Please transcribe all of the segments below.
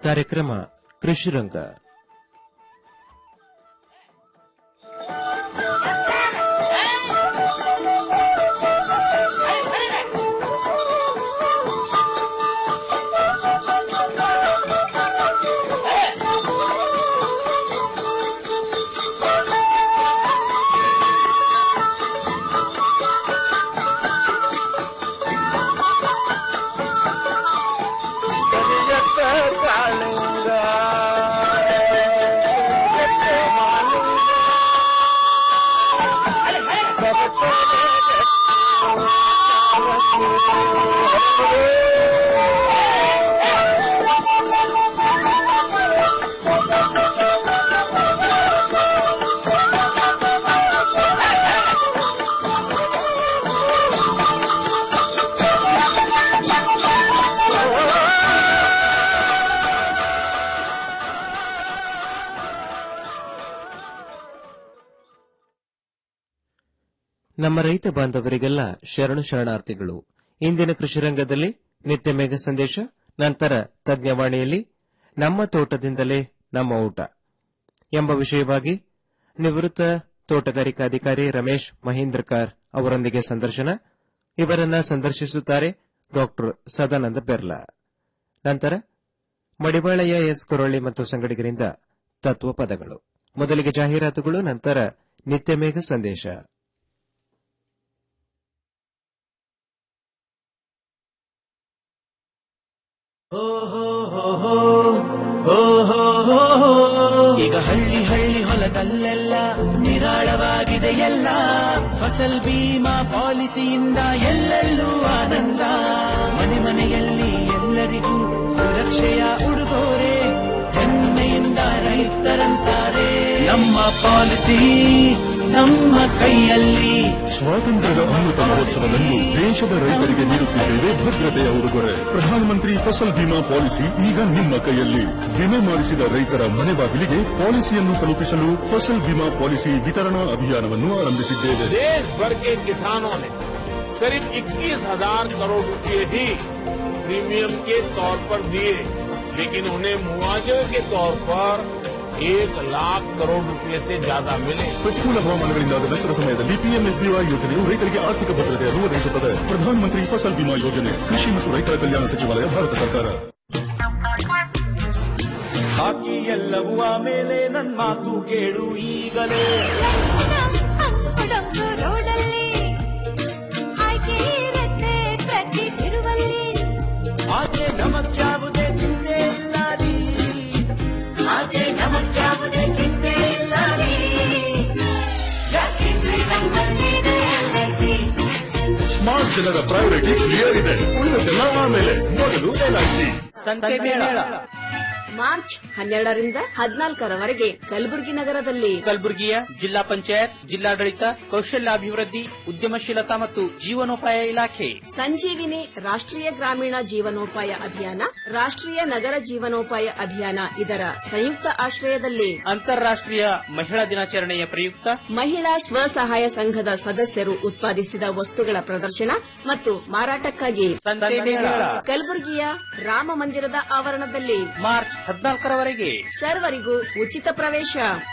ಕಾರ್ಯಕ್ರಮ ಕೃಷಿರಂಗ ಕರಿಯತ್ತ ಕಾಳಿಂಗ ಕರಿಯತ್ತ ಮಾಲಿಂಗ ನಮ್ಮ ರೈತ ಬಾಂಧವರಿಗೆಲ್ಲ ಶರಣು ಶರಣಾರ್ಥಿಗಳು ಇಂದಿನ ಕೃಷಿರಂಗದಲ್ಲಿ ನಿತ್ಯ ಮೇಘ ಸಂದೇಶ ನಂತರ ತಜ್ಞವಾಣಿಯಲ್ಲಿ ನಮ್ಮ ತೋಟದಿಂದಲೇ ನಮ್ಮ ಊಟ ಎಂಬ ವಿಷಯವಾಗಿ ನಿವೃತ್ತ ತೋಟಗಾರಿಕಾಧಿಕಾರಿ ರಮೇಶ್ ಮಹೇಂದ್ರಕಾರ್ ಅವರೊಂದಿಗೆ ಸಂದರ್ಶನ ಇವರನ್ನ ಸಂದರ್ಶಿಸುತ್ತಾರೆ ಡಾಕ್ಟರ್ ಸದಾನಂದ ಬೆರ್ಲಾ ನಂತರ ಮಡಿವಾಳಯ್ಯ ಎಸ್ ಕೊರಳ್ಳಿ ಮತ್ತು ಸಂಗಡಿಗರಿಂದ ತತ್ವ ಪದಗಳು ಮೊದಲಿಗೆ ಜಾಹೀರಾತುಗಳು ನಂತರ ನಿತ್ಯ ಮೇಘ ಸಂದೇಶ ಈಗ ಹಳ್ಳಿ ಹಳ್ಳಿ ಹೊಲದಲ್ಲೆಲ್ಲ ನಿರಾಳವಾಗಿದೆ ಎಲ್ಲ ಫಸಲ್ ಬೀಮಾ ಪಾಲಿಸಿಯಿಂದ ಎಲ್ಲೆಲ್ಲೂ ಆನಂದ ಮನೆ ಮನೆಯಲ್ಲಿ ಎಲ್ಲರಿಗೂ ಸುರಕ್ಷೆಯ ಉಡುಗೊರೆ ಹೆಮ್ಮೆಯಿಂದ ರೈತರಂತಾರೆ ನಮ್ಮ ಪಾಲಿಸಿ ನಮ್ಮ ಕೈಯಲ್ಲಿ ಸ್ವಾತಂತ್ರ್ಯದ ಅಮೃತ ಮಹೋತ್ಸವವನ್ನು ದೇಶದ ರೈತರಿಗೆ ನೀಡುತ್ತಿದ್ದೇವೆ ಭದ್ರತೆಯ ಉಡುಗೊರೆ ಪ್ರಧಾನಮಂತ್ರಿ ಫಸಲ್ ಬಿಮಾ ಪಾಲಿಸಿ ಈಗ ನಿಮ್ಮ ಕೈಯಲ್ಲಿ ವಿಮೆ ಮಾಡಿಸಿದ ರೈತರ ಮನೆ ಬಾಗಿಲಿಗೆ ಪಾಲಿಸಿಯನ್ನು ತಲುಪಿಸಲು ಫಸಲ್ ಬಿಮಾ ಪಾಲಿಸಿ ವಿತರಣಾ ಅಭಿಯಾನವನ್ನು ಆರಂಭಿಸಿದ್ದೇವೆ देश भर के किसानों ने करीब 21 हजार करोड़ रुपए ही प्रीमियम के तौर पर दिए लेकिन उन्हें मुआवजे के तौर पर एक लाख करोड़ रुपए से ज्यादा मिले ಪ್ರತಿಕೂಲ ಹವಾಮಾನಗಳಿಂದಾದ ನಷ್ಟದ ಸಮಯದಲ್ಲಿ ಪಿಎಂಎಸ್ಬಿವೈ ಯೋಜನೆಯು ರೈತರಿಗೆ ಆರ್ಥಿಕ ಭದ್ರತೆಯನ್ನು ಒದಗಿಸುತ್ತದೆ ಪ್ರಧಾನಮಂತ್ರಿ ಫಸಲ್ ಬಿಮಾ ಯೋಜನೆ ಕೃಷಿ ಮತ್ತು ರೈತರ ಕಲ್ಯಾಣ ಸಚಿವಾಲಯ ಭಾರತ ಸರ್ಕಾರ ಬಾಕಿ ಎಲ್ಲವೂ ಆಮೇಲೆ ನನ್ ಮಾತು ಕೇಳು ಈಗಲೇ ಅಂಕುಡೊಂಕು ರೋಡಲ್ಲಿ ಆಯ್ಕೆ ಇರತ್ತೆ ಪ್ರತಿ ತಿರುವಲ್ಲಿ ಆಕೆ ನಮಗ್ಯಾವುದೇ ಚಿಂತೆ ಇಲ್ಲ ರೀ ಆಕೆ ನಮಗ್ಯಾವುದೇ ಚಿಂತೆ ಇಲ್ಲ ರೀ ಯಾಕೆಂದ್ರೆ ನಮ್ಮಲ್ಲಿದೆ LIC. ಸ್ಮಾರ್ಟ್ ಜನರ ಪ್ರಯಾರಿಟಿ ಕ್ಲಿಯರ್ ಇದೆ ಉಳಿದದ್ದೆಲ್ಲ ಆಮೇಲೆ ಮೊದಲು ಎಲ್ಐಸಿ ಸಂತೆ ಮೇಳ ಮಾರ್ಚ್ ಹನ್ನೆರಡರಿಂದ ಹದಿನಾಲ್ಕರವರೆಗೆ ಕಲಬುರಗಿ ನಗರದಲ್ಲಿ ಕಲಬುರಗಿಯ ಜಿಲ್ಲಾ ಪಂಚಾಯತ್ ಜಿಲ್ಲಾಡಳಿತ ಕೌಶಲ್ಯಾಭಿವೃದ್ಧಿ ಉದ್ಯಮಶೀಲತಾ ಮತ್ತು ಜೀವನೋಪಾಯ ಇಲಾಖೆ ಸಂಜೀವಿನಿ ರಾಷ್ಟ್ರೀಯ ಗ್ರಾಮೀಣ ಜೀವನೋಪಾಯ ಅಭಿಯಾನ ರಾಷ್ಟ್ರೀಯ ನಗರ ಜೀವನೋಪಾಯ ಅಭಿಯಾನ ಇದರ ಸಂಯುಕ್ತ ಆಶ್ರಯದಲ್ಲಿ ಅಂತಾರಾಷ್ಟ್ರೀಯ ಮಹಿಳಾ ದಿನಾಚರಣೆಯ ಪ್ರಯುಕ್ತ ಮಹಿಳಾ ಸ್ವಸಹಾಯ ಸಂಘದ ಸದಸ್ಯರು ಉತ್ಪಾದಿಸಿದ ವಸ್ತುಗಳ ಪ್ರದರ್ಶನ ಮತ್ತು ಮಾರಾಟಕ್ಕಾಗಿ ಸಂತೆ ಮೇಳ ಕಲಬುರಗಿಯ ರಾಮ ಮಂದಿರದ ಆವರಣದಲ್ಲಿ ಮಾರ್ಚ್ ಹದಿನಾಲ್ಕರವರೆಗೆ ಸರ್ವರಿಗೂ ಉಚಿತ ಪ್ರವೇಶ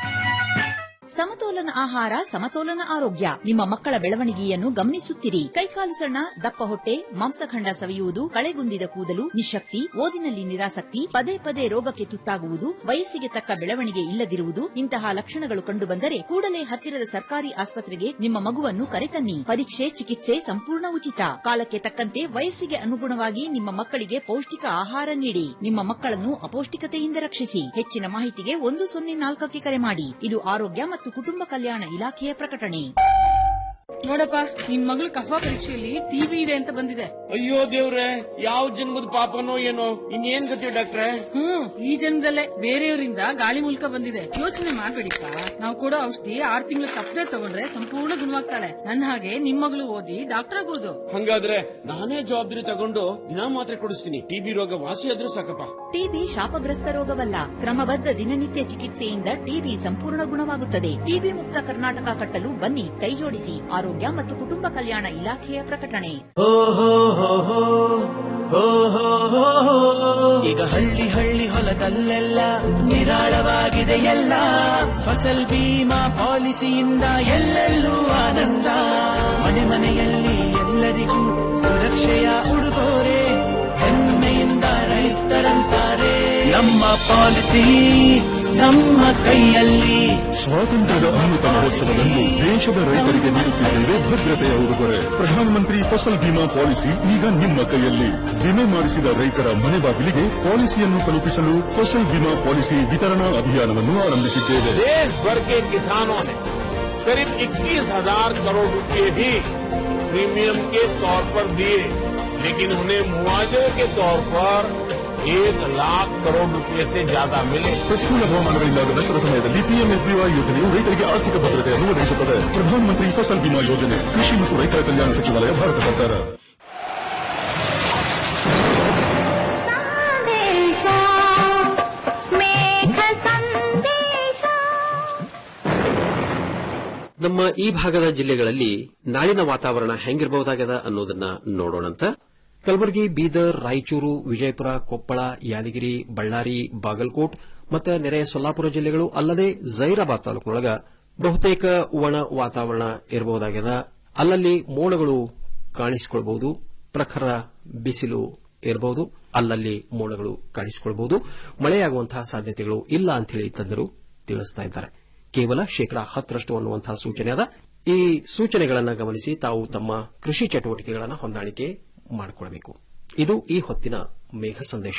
ಸಮತೋಲನ ಆಹಾರ ಸಮತೋಲನ ಆರೋಗ್ಯ ನಿಮ್ಮ ಮಕ್ಕಳ ಬೆಳವಣಿಗೆಯನ್ನು ಗಮನಿಸುತ್ತಿರಿ ಕೈಕಾಲು ಸಣ್ಣ ದಪ್ಪ ಹೊಟ್ಟೆ ಮಾಂಸಖಂಡ ಸವಿಯುವುದು ಕಳೆಗುಂದಿದ ಕೂದಲು ನಿಶಕ್ತಿ ಓದಿನಲ್ಲಿ ನಿರಾಸಕ್ತಿ ಪದೇ ಪದೇ ರೋಗಕ್ಕೆ ತುತ್ತಾಗುವುದು ವಯಸ್ಸಿಗೆ ತಕ್ಕ ಬೆಳವಣಿಗೆ ಇಲ್ಲದಿರುವುದು ಇಂತಹ ಲಕ್ಷಣಗಳು ಕಂಡುಬಂದರೆ ಕೂಡಲೇ ಹತ್ತಿರದ ಸರ್ಕಾರಿ ಆಸ್ಪತ್ರೆಗೆ ನಿಮ್ಮ ಮಗುವನ್ನು ಕರೆತನ್ನಿ ಪರೀಕ್ಷೆ ಚಿಕಿತ್ಸೆ ಸಂಪೂರ್ಣ ಉಚಿತ ಕಾಲಕ್ಕೆ ತಕ್ಕಂತೆ ವಯಸ್ಸಿಗೆ ಅನುಗುಣವಾಗಿ ನಿಮ್ಮ ಮಕ್ಕಳಿಗೆ ಪೌಷ್ಟಿಕ ಆಹಾರ ನೀಡಿ ನಿಮ್ಮ ಮಕ್ಕಳನ್ನು ಅಪೌಷ್ಟಿಕತೆಯಿಂದ ರಕ್ಷಿಸಿ ಹೆಚ್ಚಿನ ಮಾಹಿತಿಗೆ ಒಂದು ಸೊನ್ನೆ ನಾಲ್ಕಕ್ಕೆ ಕರೆ ಮಾಡಿ ಇದು ಆರೋಗ್ಯ ಮತ್ತು ಕುಟುಂಬ ಕಲ್ಯಾಣ ಇಲಾಖೆಯ ಪ್ರಕಟಣೆ ನೋಡಪ್ಪ ನಿನ್ ಮಗಳು ಕಫ ಪರೀಕ್ಷೆಯಲ್ಲಿ ಟಿವಿ ಇದೆ ಅಂತ ಬಂದಿದೆ ಅಯ್ಯೋ ದೇವ್ರೆ ಯಾವ ಜನ್ಮದ ಪಾಪನೋ ಏನೋ ಇನ್ನೇನ್ ಗತಿ ಡಾಕ್ಟ್ರೆ ಹ್ಮ್ ಈ ಜನ್ಮದಲ್ಲೇ ಬೇರೆಯವರಿಂದ ಗಾಳಿ ಮೂಲಕ ಬಂದಿದೆ ಯೋಚನೆ ಮಾಡ್ಬೇಡಿಪ್ಪ ನಾವು ಕೊಡೋ ಔಷಧಿ ಆರ್ ತಿಂಗಳು ತಪ್ಪದೆ ತಗೊಂಡ್ರೆ ಸಂಪೂರ್ಣ ಗುಣವಾಗ್ತಾಳೆ ನನ್ನ ಹಾಗೆ ನಿಮ್ ಮಗಳು ಓದಿ ಡಾಕ್ಟರ್ ಆಗೋದು ಹಂಗಾದ್ರೆ ನಾನೇ ಜವಾಬ್ದಾರಿ ತಗೊಂಡು ದಿನಾ ಮಾತ್ರೆ ಕೊಡಿಸ್ತೀನಿ ಟಿಬಿ ರೋಗ ವಾಸಿ ಆದ್ರೂ ಸಾಕಪ್ಪ ಟಿಬಿ ಶಾಪಗ್ರಸ್ತ ರೋಗವಲ್ಲ ಕ್ರಮಬದ್ಧ ದಿನನಿತ್ಯ ಚಿಕಿತ್ಸೆಯಿಂದ ಟಿಬಿ ಸಂಪೂರ್ಣ ಗುಣವಾಗುತ್ತದೆ ಟಿಬಿ ಮುಕ್ತ ಕರ್ನಾಟಕ ಕಟ್ಟಲು ಬನ್ನಿ ಕೈಜೋಡಿಸಿ ಆರೋಗ್ಯ ಮತ್ತು ಕುಟುಂಬ ಕಲ್ಯಾಣ ಇಲಾಖೆಯ ಪ್ರಕಟಣೆ ಹೋ ಹೋ ಹೋ ಹೋ ಹೋ ಹೋ ಹೋ ಹೋ. ಈಗ ಹಳ್ಳಿ ಹಳ್ಳಿ ಹೊಲದಲ್ಲೆಲ್ಲ ನಿರಾಳವಾಗಿದೆ ಎಲ್ಲ ಫಸಲ್ ಬೀಮಾ ಪಾಲಿಸಿಯಿಂದ ಎಲ್ಲೆಲ್ಲೂ ಆನಂದ ಮನೆ ಮನೆಯಲ್ಲಿ ಎಲ್ಲರಿಗೂ ಸುರಕ್ಷೆಯ ಉಡುಗೊರೆ ಹೆಮ್ಮೆಯಿಂದ ರೈತರಂತಾರೆ ನಮ್ಮ ಪಾಲಿಸಿ ನಮ್ಮ ಕೈಯಲ್ಲಿ ಸ್ವಾತಂತ್ರ್ಯದ ಅಮೃತ ಮಹೋತ್ಸವದಂದು ದೇಶದ ರೈತರಿಗೆ ನೀಡುತ್ತಿದ್ದೇವೆ ಭದ್ರತೆಯ ಉಡುಗೊರೆ ಪ್ರಧಾನಮಂತ್ರಿ ಫಸಲ್ ಬಿಮಾ ಪಾಲಿಸಿ ಈಗ ನಿಮ್ಮ ಕೈಯಲ್ಲಿ ವಿಮೆ ಮಾಡಿಸಿದ ರೈತರ ಮನೆ ಬಾಗಿಲಿಗೆ ಪಾಲಿಸಿಯನ್ನು ತಲುಪಿಸಲು ಫಸಲ್ ಬಿಮಾ ಪಾಲಿಸಿ ವಿತರಣಾ ಅಭಿಯಾನವನ್ನು ಆರಂಭಿಸಿದ್ದೇವೆ देश भर के किसानों ने करीब 21 हजार करोड़ रुपए ही प्रीमियम के तौर पर दिए लेकिन उन्हें मुआवजे के तौर पर एक लाख करोड़ रुपए से ज्यादा मिले ಪ್ರತಿಕೂಲ ಹವಾಮಾನಗಳಿಂದಾದ ನಷ್ಟದ ಸಮಯದಲ್ಲಿ ಪಿಎಂಎಸ್ಬಿವೈ ಯೋಜನೆಯು ರೈತರಿಗೆ ಆರ್ಥಿಕ ಭದ್ರತೆಯನ್ನು ಒದಗಿಸುತ್ತದೆ ಪ್ರಧಾನಮಂತ್ರಿ ಫಸಲ್ ಬಿಮಾ ಯೋಜನೆ ಕೃಷಿ ಮತ್ತು ರೈತರ ಕಲ್ಯಾಣ ಸಚಿವಾಲಯ ಭಾರತ ಸರ್ಕಾರ ನಮ್ಮ ಈ ಭಾಗದ ಜಿಲ್ಲೆಗಳಲ್ಲಿ ನಾಳಿನ ವಾತಾವರಣ ಹೆಂಗಿರಬಹುದಾಗದ ಅನ್ನೋದನ್ನ ನೋಡೋಣಂತ ಕಲಬುರಗಿ ಬೀದರ್ ರಾಯಚೂರು ವಿಜಯಪುರ ಕೊಪ್ಪಳ ಯಾದಗಿರಿ ಬಳ್ಳಾರಿ ಬಾಗಲಕೋಟ್ ಮತ್ತು ನೆರೆಯ ಸೊಲ್ಲಾಪುರ ಜಿಲ್ಲೆಗಳು ಅಲ್ಲದೆ ಜೈರಾಬಾದ್ ತಾಲೂಕಿನೊಳಗ ಬಹುತೇಕ ಒಣ ವಾತಾವರಣ ಇರಬಹುದಾಗ್ಯದ ಅಲ್ಲಲ್ಲಿ ಮೋಡಗಳು ಕಾಣಿಸಿಕೊಳ್ಳಬಹುದು ಪ್ರಖರ ಬಿಸಿಲು ಇರಬಹುದು ಅಲ್ಲಲ್ಲಿ ಮೋಡಗಳು ಕಾಣಿಸಿಕೊಳ್ಳಬಹುದು ಮಳೆಯಾಗುವಂತಹ ಸಾಧ್ಯತೆಗಳು ಇಲ್ಲ ಅಂತ ಹೇಳಿ ತಜ್ಞರು ತಿಳಿಸ್ತಾ ಇದ್ದಾರೆ ಕೇವಲ ಶೇಕಡಾ ಹತ್ತರಷ್ಟು ಅನ್ನುವಂತಹ ಸೂಚನೆ ಅದ ಈ ಸೂಚನೆಗಳನ್ನು ಗಮನಿಸಿ ತಾವು ತಮ್ಮ ಕೃಷಿ ಚಟುವಟಿಕೆಗಳನ್ನು ಹೊಂದಾಣಿಕೆ ಮಾಡಿಕೊಳ್ಳಬೇಕು ಇದು ಈ ಹೊತ್ತಿನ ಮೇಘ ಸಂದೇಶ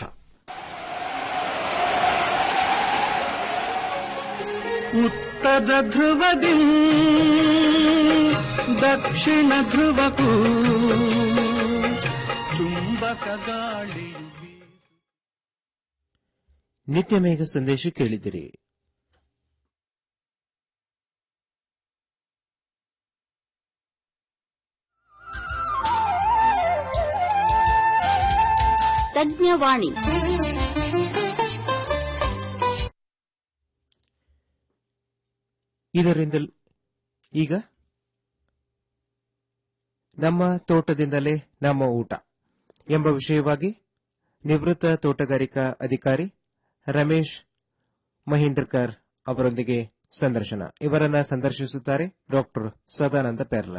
ಉತ್ತರ ಧ್ರುವದಿ ದಕ್ಷಿಣ ಧ್ರುವಕ್ಕೂ ಚುಂಬಕ ಗಾಳಿಯು ನಿತ್ಯ ಮೇಘ ಸಂದೇಶ ಕೇಳಿದಿರಿ ತಜ್ಞವಾಣಿ ಇದರಿಂದ ಈಗ ನಮ್ಮ ತೋಟದಿಂದಲೇ ನಮ್ಮ ಊಟ ಎಂಬ ವಿಷಯವಾಗಿ ನಿವೃತ್ತ ತೋಟಗಾರಿಕಾ ಅಧಿಕಾರಿ ರಮೇಶ್ ಮಹೀಂದ್ರಕರ್ ಅವರೊಂದಿಗೆ ಸಂದರ್ಶನ ಇವರನ್ನ ಸಂದರ್ಶಿಸುತ್ತಾರೆ ಡಾಕ್ಟರ್ ಸದಾನಂದ ಪೆರ್ಲ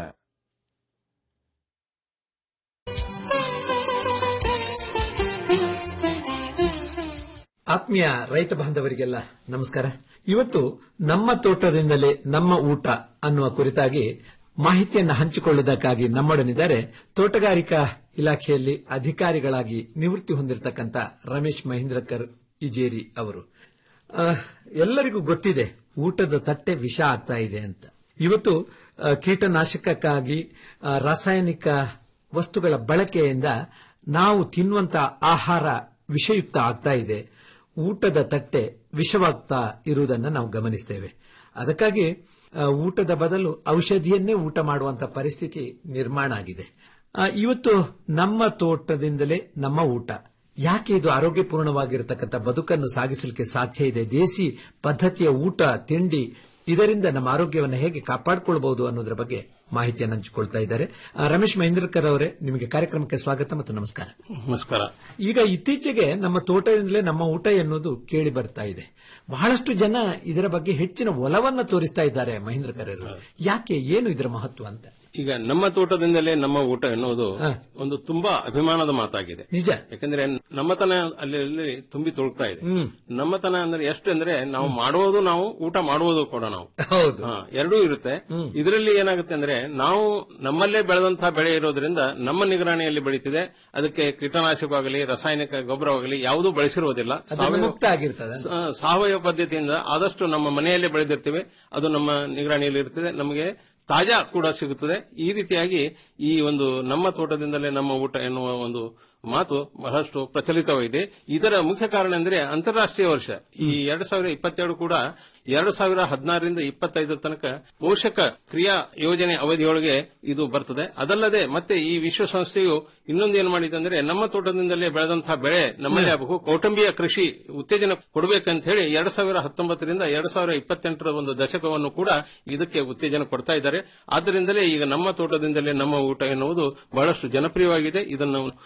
ಆತ್ಮೀಯ ರೈತ ಬಾಂಧವರಿಗೆಲ್ಲ ನಮಸ್ಕಾರ ಇವತ್ತು ನಮ್ಮ ತೋಟದಿಂದಲೇ ನಮ್ಮ ಊಟ ಅನ್ನುವ ಕುರಿತಾಗಿ ಮಾಹಿತಿಯನ್ನು ಹಂಚಿಕೊಳ್ಳುವುದಕ್ಕಾಗಿ ನಮ್ಮೊಡನಿದ್ದಾರೆ ತೋಟಗಾರಿಕಾ ಇಲಾಖೆಯಲ್ಲಿ ಅಧಿಕಾರಿಗಳಾಗಿ ನಿವೃತ್ತಿ ಹೊಂದಿರತಕ್ಕಂಥ ರಮೇಶ್ ಮಹೇಂದ್ರಕರ್ ಇಜೇರಿ ಅವರು ಆ, ಎಲ್ಲರಿಗೂ ಗೊತ್ತಿದೆ ಊಟದ ತಟ್ಟೆ ವಿಷ ಆಗ್ತಾ ಇದೆ ಅಂತ ಇವತ್ತು ಆ, ಕೀಟನಾಶಕಕ್ಕಾಗಿ ಆ, ರಾಸಾಯನಿಕ ವಸ್ತುಗಳ ಬಳಕೆಯಿಂದ ನಾವು ತಿನ್ನುವಂತ ಆಹಾರ ವಿಷಯುಕ್ತ ಆಗ್ತಾ ಇದೆ ಊಟದ ತಟ್ಟೆ ವಿಷವಾಗ್ತಾ ಇರುವುದನ್ನು ನಾವು ಗಮನಿಸ್ತೇವೆ ಅದಕ್ಕಾಗಿ ಆ, ಊಟದ ಬದಲು ಔಷಧಿಯನ್ನೇ ಊಟ ಮಾಡುವಂತ ಪರಿಸ್ಥಿತಿ ನಿರ್ಮಾಣ ಆಗಿದೆ ಆ, ಇವತ್ತು ನಮ್ಮ ತೋಟದಿಂದಲೇ ನಮ್ಮ ಊಟ ಯಾಕೆ ಇದು ಆರೋಗ್ಯಪೂರ್ಣವಾಗಿರತಕ್ಕಂಥ ಬದುಕನ್ನು ಸಾಗಿಸಲಿಕ್ಕೆ ಸಾಧ್ಯ ಇದೆ ದೇಸಿ ಪದ್ಧತಿಯ ಊಟ ತಿಂಡಿ ಇದರಿಂದ ನಮ್ಮ ಆರೋಗ್ಯವನ್ನು ಹೇಗೆ ಕಾಪಾಡಿಕೊಳ್ಳಬಹುದು ಅನ್ನೋದರ ಬಗ್ಗೆ ಮಾಹಿತಿಯನ್ನು ಹಂಚಿಕೊಳ್ತಾ ಇದ್ದಾರೆ ಆ, ರಮೇಶ್ ಮಹೇಂದ್ರಕರ್ ಅವರೇ ನಿಮಗೆ ಕಾರ್ಯಕ್ರಮಕ್ಕೆ ಸ್ವಾಗತ ಮತ್ತು ನಮಸ್ಕಾರ ನಮಸ್ಕಾರ ಈಗ ಇತ್ತೀಚೆಗೆ ನಮ್ಮ ತೋಟದಿಂದಲೇ ನಮ್ಮ ಊಟ ಎನ್ನುವುದು ಕೇಳಿ ಬರ್ತಾ ಇದೆ ಬಹಳಷ್ಟು ಜನ ಇದರ ಬಗ್ಗೆ ಹೆಚ್ಚಿನ ಒಲವನ್ನ ತೋರಿಸ್ತಾ ಇದ್ದಾರೆ ಮಹೇಂದ್ರಕರ್ ಅವರು ಯಾಕೆ ಏನು ಇದರ ಮಹತ್ವ ಅಂತ ಈಗ ನಮ್ಮ ತೋಟದಿಂದಲೇ ನಮ್ಮ ಊಟ ಎನ್ನುವುದು ಒಂದು ತುಂಬಾ ಅಭಿಮಾನದ ಮಾತಾಗಿದೆ ನಿಜ ಯಾಕಂದ್ರೆ ನಮ್ಮತನ ಅಲ್ಲಿ ಅಲ್ಲಿ ತುಂಬಿ ತುಳುಕ್ತಾ ಇದೆ ನಮ್ಮತನ ಅಂದ್ರೆ ಎಷ್ಟು ಅಂದ್ರೆ ನಾವು ಮಾಡುವುದು ನಾವು ಊಟ ಮಾಡುವುದು ಕೂಡ ನಾವು ಹೌದು ಹಾ, ಎರಡೂ ಇರುತ್ತೆ ಇದರಲ್ಲಿ ಏನಾಗುತ್ತೆ ಅಂದ್ರೆ ನಾವು ನಮ್ಮಲ್ಲೇ ಬೆಳೆದಂತಹ ಬೆಳೆ ಇರೋದ್ರಿಂದ ನಮ್ಮ ನಿಗರಾಣಿಯಲ್ಲಿ ಬೆಳೀತಿದೆ ಅದಕ್ಕೆ ಕೀಟನಾಶಕವಾಗಲಿ ರಾಸಾಯನಿಕ ಗೊಬ್ಬರವಾಗಲಿ ಯಾವುದೂ ಬಳಸಿರುವುದಿಲ್ಲ ಅದರಿಂದ ಸಾವಯವ- ಮುಕ್ತ ಆಗಿರ್ತದೆ ಸ- ಸಾವಯವ ಪದ್ಧತಿಯಿಂದ ಆದಷ್ಟು ನಮ್ಮ ಮನೆಯಲ್ಲೇ ಬೆಳೆದಿರ್ತೀವಿ ಅದು ನಮ್ಮ ನಿಗರಾಣಿಯಲ್ಲಿ ಇರ್ತದೆ ನಮಗೆ ತಾಜಾ ಕೂಡ ಸಿಗುತ್ತದೆ ಈ ರೀತಿಯಾಗಿ ಈ ಒಂದು ನಮ್ಮ ತೋಟದಿಂದಲೇ ನಮ್ಮ ಊಟ ಎನ್ನುವ ಒಂದು ಮಾತು ಬಹಳಷ್ಟು ಪ್ರಚಲಿತವಾಗಿದೆ ಇದರ ಮುಖ್ಯ ಕಾರಣ ಅಂದ್ರೆ ಅಂತಾರಾಷ್ಟ್ರೀಯ ವರ್ಷ ಈ ಎರಡು ಸಾವಿರ ಇಪ್ಪತ್ತೆರಡು ಕೂಡ ಎರಡು ಸಾವಿರ ಹದಿನಾರರಿಂದ ಇಪ್ಪತ್ತೈದರ ತನಕ ಪೋಷಕ ಕ್ರಿಯಾ ಯೋಜನೆ ಅವಧಿಯೊಳಗೆ ಇದು ಬರ್ತದೆ ಅದಲ್ಲದೆ ಮತ್ತೆ ಈ ವಿಶ್ವಸಂಸ್ಥೆಯು ಇನ್ನೊಂದು ಏನು ಮಾಡಿದೆ ಅಂದ್ರೆ ನಮ್ಮ ತೋಟದಿಂದಲೇ ಬೆಳೆದಂತಹ ಬೆಳೆ ನಮ್ಮಲ್ಲೇ ಆಗಬೇಕು ಕೌಟುಂಬಿಕ ಕೃಷಿ ಉತ್ತೇಜನ ಕೊಡಬೇಕಂತ ಹೇಳಿ ಎರಡ್ ಸಾವಿರ ಹತ್ತೊಂಬತ್ತರಿಂದ ಎರಡ್ ಸಾವಿರ ಇಪ್ಪತ್ತೆಂಟರ ಒಂದು ದಶಕವನ್ನು ಕೂಡ ಇದಕ್ಕೆ ಉತ್ತೇಜನ ಕೊಡ್ತಾ ಇದ್ದಾರೆ ಆದ್ದರಿಂದಲೇ ಈಗ ನಮ್ಮ ತೋಟದಿಂದಲೇ ನಮ್ಮ ಊಟ ಎನ್ನುವುದು ಬಹಳಷ್ಟು ಜನಪ್ರಿಯವಾಗಿದೆ ಇದನ್ನು ಹೆಚ್ಚಾಗಿ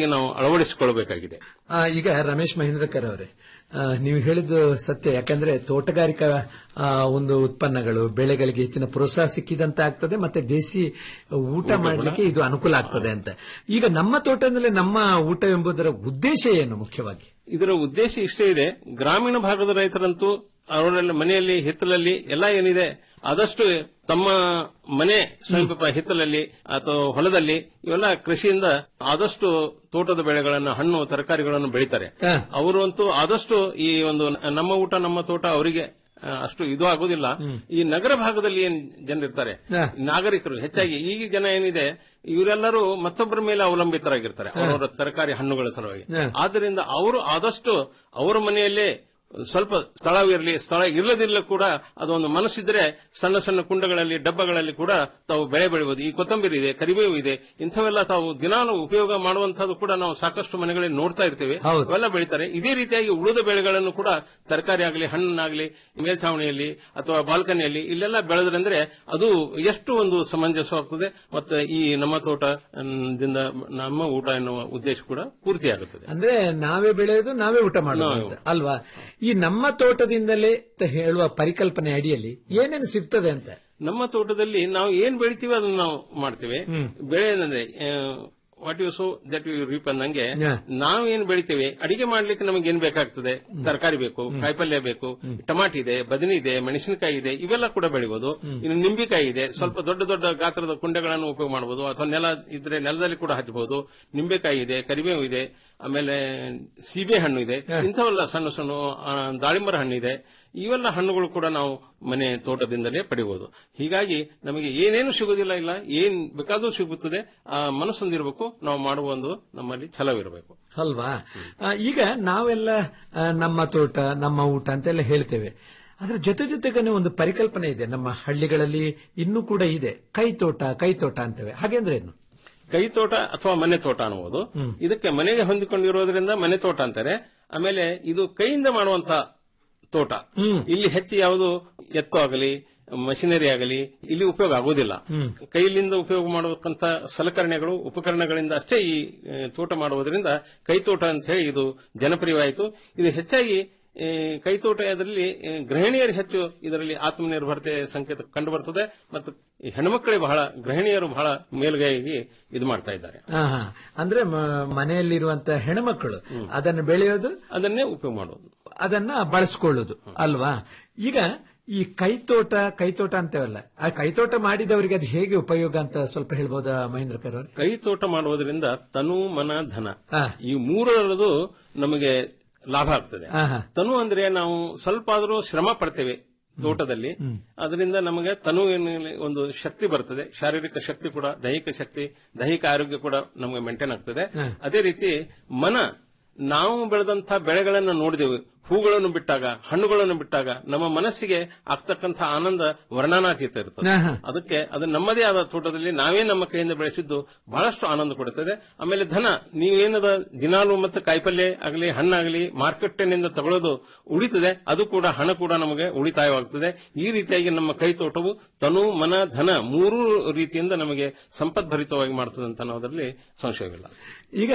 ಹೆಚ್ಚಾಗಿ ನಾವು ಅಳವಡಿಸಿಕೊಳ್ಳಬೇಕಾಗಿದೆ ಆ, ಈಗ ರಮೇಶ್ ಮಹೇಂದ್ರಕರ್ ಅವರೇ ಆ, ನೀವು ಹೇಳಿದ್ದು ಸತ್ಯ ಯಾಕಂದ್ರೆ ತೋಟಗಾರಿಕಾ ಆ, ಒಂದು ಉತ್ಪನ್ನಗಳು ಬೆಳೆಗಳಿಗೆ ಹೆಚ್ಚಿನ ಪ್ರೋತ್ಸಾಹ ಸಿಕ್ಕಿದಂತ ಆಗ್ತದೆ ಮತ್ತೆ ದೇಸಿ ಊಟ ಮಾಡಲಿಕ್ಕೆ ಇದು ಅನುಕೂಲ ಆಗ್ತದೆ ಅಂತ ಈಗ ನಮ್ಮ ತೋಟದಲ್ಲಿ ನಮ್ಮ ಊಟ ಎಂಬುದರ ಉದ್ದೇಶ ಏನು ಮುಖ್ಯವಾಗಿ ಇದರ ಉದ್ದೇಶ ಇಷ್ಟೇ ಇದೆ ಗ್ರಾಮೀಣ ಭಾಗದ ರೈತರಂತೂ ಅವರಲ್ಲಿ ಮನೆಯಲ್ಲಿ ಹಿತ್ತಲಲ್ಲಿ ಎಲ್ಲ ಏನಿದೆ ಆದಷ್ಟು ತಮ್ಮ ಮನೆ ಸಮೀಪ ಹಿತ್ತಲಲ್ಲಿ ಅಥವಾ ಹೊಲದಲ್ಲಿ ಇವೆಲ್ಲ ಕೃಷಿಯಿಂದ ಆದಷ್ಟು ತೋಟದ ಬೆಳೆಗಳನ್ನು ಹಣ್ಣು ತರಕಾರಿಗಳನ್ನು ಬೆಳೀತಾರೆ ಅವರು ಅಂತೂ ಆದಷ್ಟು ಈ ಒಂದು ನಮ್ಮ ಊಟ ನಮ್ಮ ತೋಟ ಅವರಿಗೆ ಆ, ಅಷ್ಟು ಇದು ಆಗೋದಿಲ್ಲ ಈ ನಗರ ಭಾಗದಲ್ಲಿ ಏನ್ ಜನರಿರ್ತಾರೆ ನಾಗರಿಕರು ಹೆಚ್ಚಾಗಿ ಈಗ ಜನ ಏನಿದೆ ಇವರೆಲ್ಲರೂ ಮತ್ತೊಬ್ಬರ ಮೇಲೆ ಅವಲಂಬಿತರಾಗಿರ್ತಾರೆ ಅವರವರ ತರಕಾರಿ ಹಣ್ಣುಗಳ ಸಲುವಾಗಿ ಹ. ಆದ್ದರಿಂದ ಅವರು ಆದಷ್ಟು ಅವರ ಮನೆಯಲ್ಲೇ ಸ್ವಲ್ಪ ಸ್ಥಳವಿರಲಿ ಸ್ಥಳ ಇಲ್ಲದಿರಲಿ ಕೂಡ ಅದೊಂದು ಮನಸ್ಸಿದ್ರೆ ಸಣ್ಣ ಸಣ್ಣ ಕುಂಡಗಳಲ್ಲಿ ಡಬ್ಬಗಳಲ್ಲಿ ಕೂಡ ತಾವು ಬೆಳೆ ಬೆಳೆಯಬಹುದು ಈ ಕೊತ್ತಂಬರಿ ಇದೆ ಕರಿಬೇವು ಇದೆ ಇಂಥವೆಲ್ಲ ತಾವು ದಿನಾನು ಉಪಯೋಗ ಮಾಡುವಂತಹದ್ದು ಕೂಡ ನಾವು ಸಾಕಷ್ಟು ಮನೆಗಳಲ್ಲಿ ನೋಡ್ತಾ ಇರ್ತೇವೆ ಅವೆಲ್ಲ ಬೆಳೀತಾರೆ ಇದೇ ರೀತಿಯಾಗಿ ಉಳಿದ ಬೆಳೆಗಳನ್ನು ಕೂಡ ತರಕಾರಿ ಆಗಲಿ ಹಣ್ಣಾಗಲಿ ಮೇಲ್ಛಾವಣಿಯಲ್ಲಿ ಅಥವಾ ಬಾಲ್ಕನಿಯಲ್ಲಿ ಇಲ್ಲೆಲ್ಲ ಬೆಳೆದ್ರಂದ್ರೆ ಅದು ಎಷ್ಟು ಒಂದು ಸಮಂಜಸವಾಗ್ತದೆ ಮತ್ತೆ ಈ ನಮ್ಮ ತೋಟ ಮ್, ದಿಂದ ನಮ್ಮ ಊಟ ಎನ್ನುವ ಉದ್ದೇಶ ಕೂಡ ಪೂರ್ತಿಯಾಗುತ್ತದೆ ಅಂದ್ರೆ ನಾವೇ ಬೆಳೆಯೋದು ನಾವೇ ಊಟ ಮಾಡೋದು ನಾವೇ ಅಂತ ಅಲ್ವಾ ಈ ನಮ್ಮ ತೋಟದಿಂದಲೇ ಅಂತ ಹೇಳುವ ಪರಿಕಲ್ಪನೆ ಅಡಿಯಲ್ಲಿ ಏನೇನು ಸಿಗ್ತದೆ ಅಂತ ನಮ್ಮ ತೋಟದಲ್ಲಿ ನಾವು ಏನ್ ಬೆಳಿತೀವಿ ಅದನ್ನ ನಾವು ಮಾಡ್ತೇವೆ ಬೆಳೆ ಏನಂದ್ರೆ what you sow that you reap ಅಂದಂಗೆ ನಾವು ಏನ್ ಬೆಳಿತೇವೆ ಅಡಿಗೆ ಮಾಡ್ಲಿಕ್ಕೆ ನಮಗೆ ಏನ್ ಬೇಕಾಗ್ತದೆ ತರಕಾರಿ ಬೇಕು ಕಾಯಿಪಲ್ಯ ಬೇಕು ಟಮಾಟಿ ಇದೆ ಬದನಿ ಇದೆ ಮೆಣಸಿನಕಾಯಿ ಇದೆ ಇವೆಲ್ಲ ಕೂಡ ಬೆಳಿಬಹುದು ಇನ್ನು ನಿಂಬಿಕಾಯಿ ಇದೆ ಸ್ವಲ್ಪ ದೊಡ್ಡ ದೊಡ್ಡ ಗಾತ್ರದ ಕುಂಡಗಳನ್ನು ಉಪಯೋಗ ಮಾಡಬಹುದು ಅಥವಾ ನೆಲ ಇದ್ರೆ ನೆಲದಲ್ಲಿ ಕೂಡ ಹಚ್ಚಬಹುದು ನಿಂಬೆಕಾಯಿ ಇದೆ ಕರಿಬೇವು ಇದೆ ಆಮೇಲೆ ಸೀಬೆ ಹಣ್ಣು ಇದೆ ಇಂಥವೆಲ್ಲ ಸಣ್ಣ ಸಣ್ಣ ಆ, ದಾಳಿಂಬರ ಹಣ್ಣು ಇದೆ ಇವೆಲ್ಲ ಹಣ್ಣುಗಳು ಕೂಡ ನಾವು ಮನೆ ತೋಟದಿಂದಲೇ ಪಡೆಯಬಹುದು ಹೀಗಾಗಿ ನಮಗೆ ಏನೇನು ಸಿಗುವುದಿಲ್ಲ ಇಲ್ಲ ಏನ್ ಬೇಕಾದ್ರೂ ಸಿಗುತ್ತದೆ ಆ ಮನಸ್ಸೊಂದಿರಬೇಕು ನಾವು ಮಾಡುವ ಒಂದು ನಮ್ಮಲ್ಲಿ ಛಲವಿರಬೇಕು ಅಲ್ವಾ ಆ, ಈಗ ನಾವೆಲ್ಲ ಆ, ನಮ್ಮ ತೋಟ ನಮ್ಮ ಊಟ ಅಂತೆಲ್ಲ ಹೇಳ್ತೇವೆ ಅದ್ರ ಜೊತೆ ಜೊತೆಗೇನೆ ಒಂದು ಪರಿಕಲ್ಪನೆ ಇದೆ ನಮ್ಮ ಹಳ್ಳಿಗಳಲ್ಲಿ ಇನ್ನೂ ಕೂಡ ಇದೆ ಕೈ ತೋಟ ಕೈ ತೋಟ ಅಂತೇವೆ ಹಾಗೆಂದ್ರೆ ಏನು ಕೈ ತೋಟ ಅಥವಾ ಮನೆ ತೋಟ ಅನ್ನುವುದು ಇದಕ್ಕೆ ಮನೆಗೆ ಹೊಂದಿಕೊಂಡಿರೋದ್ರಿಂದ ಮನೆ ತೋಟ ಅಂತಾರೆ ಆಮೇಲೆ ಇದು ಕೈಯಿಂದ ಮಾಡುವಂತ ತೋಟ ಇಲ್ಲಿ ಹೆಚ್ಚು ಯಾವುದು ಎತ್ತು ಆಗಲಿ ಮಷಿನರಿ ಆಗಲಿ ಇಲ್ಲಿ ಉಪಯೋಗ ಆಗುವುದಿಲ್ಲ ಕೈಲಿಂದ ಉಪಯೋಗ ಮಾಡಬೇಕಂತ ಸಲಕರಣೆಗಳು ಉಪಕರಣಗಳಿಂದ ಅಷ್ಟೇ ಈ ಆ, ತೋಟ ಮಾಡುವುದರಿಂದ ಕೈತೋಟ ಅಂತ ಹೇಳಿ ಇದು ಜನಪ್ರಿಯವಾಯಿತು ಇದು ಹೆಚ್ಚಾಗಿ ಆ, ಕೈತೋಟ ಇದರಲ್ಲಿ ಆ, ಗೃಹಿಣಿಯರು ಹೆಚ್ಚು ಇದರಲ್ಲಿ ಆತ್ಮನಿರ್ಭರತೆ ಸಂಕೇತ ಕಂಡು ಬರ್ತದೆ ಮತ್ತು ಈ ಹೆಣ್ಮಕ್ಕಳೇ ಬಹಳ ಗೃಹಿಣಿಯರು ಬಹಳ ಮೇಲ್ಗೈಗೆ ಇದು ಮಾಡ್ತಾ ಇದ್ದಾರೆ ಆ, ಹಾ. ಅಂದ್ರೆ ಮ- ಮನೆಯಲ್ಲಿರುವಂತ ಹೆಣ್ಮಕ್ಕಳು ಅದನ್ನು ಬೆಳೆಯೋದು ಅದನ್ನೇ ಉಪಯೋಗ ಮಾಡೋದು ಅದನ್ನ ಬಳಸ್ಕೊಳ್ಳೋದು ಅಲ್ವಾ ಈಗ ಈ ಕೈತೋಟ ಕೈತೋಟ ಅಂತೇವಲ್ಲ ಆ ಕೈತೋಟ ಮಾಡಿದವರಿಗೆ ಅದು ಹೇಗೆ ಉಪಯೋಗ ಅಂತ ಸ್ವಲ್ಪ ಹೇಳ್ಬೋದಾ ಮಹೇಂದ್ರ ಕರ್ ಅವ್ರೆ? ಕೈ ತೋಟ ಮಾಡುವುದರಿಂದ ತನು ಮನ ಧನ ಈ ಮೂರರದು ನಮಗೆ ಲಾಭ ಆಗ್ತದೆ ಆಹಾ. ತನು ಅಂದ್ರೆ ನಾವು ಸ್ವಲ್ಪ ಆದರೂ ಶ್ರಮ ಪಡ್ತೇವೆ ತೋಟದಲ್ಲಿ ಅದರಿಂದ ನಮಗೆ ತನು ಏನಿಲ್ಲ ಒಂದು ಶಕ್ತಿ ಬರ್ತದೆ ಶಾರೀರಿಕ ಶಕ್ತಿ ಕೂಡ ದೈಹಿಕ ಶಕ್ತಿ ದೈಹಿಕ ಆರೋಗ್ಯ ಕೂಡ ನಮಗೆ ಮೇಂಟೈನ್ ಆಗ್ತದೆ ಅದೇ ರೀತಿ ಮನ ನಾವು ಬೆಳೆದಂತಹ ಬೆಳೆಗಳನ್ನು ನೋಡಿದೆವು ಹೂಗಳನ್ನು ಬಿಟ್ಟಾಗ ಹಣ್ಣುಗಳನ್ನು ಬಿಟ್ಟಾಗ ನಮ್ಮ ಮನಸ್ಸಿಗೆ ಆಗ್ತಕ್ಕಂಥ ಆನಂದ ವರ್ಣನಾತೀತ ಇರ್ತದೆ ಆಹಾ. ಅದಕ್ಕೆ ಅದು ನಮ್ಮದೇ ಆದ ತೋಟದಲ್ಲಿ ನಾವೇ ನಮ್ಮ ಕೈಯಿಂದ ಬೆಳೆಸಿದ್ದು ಬಹಳಷ್ಟು ಆನಂದ ಕೊಡುತ್ತದೆ ಆಮೇಲೆ ಧನ ನೀವೇನದ ದಿನಾಲು ಮತ್ತು ಕಾಯಿಪಲ್ಯ ಆಗಲಿ ಹಣ್ಣಾಗಲಿ ಮಾರ್ಕೆಟ್ನಿಂದ ತಗೊಳ್ಳೋದು ಉಳಿತದೆ ಅದು ಕೂಡ ಹಣ ಕೂಡ ನಮಗೆ ಉಳಿತಾಯವಾಗ್ತದೆ ಈ ರೀತಿಯಾಗಿ ನಮ್ಮ ಕೈ ತೋಟವು ತನು ಮನ ಧನ ಮೂರೂ ರೀತಿಯಿಂದ ನಮಗೆ ಸಂಪದ್ಭರಿತವಾಗಿ ಮಾಡ್ತದೆ ಅಂತ ಅನ್ನೋದರಲ್ಲಿ ಸಂಶಯವಿಲ್ಲ ಈಗ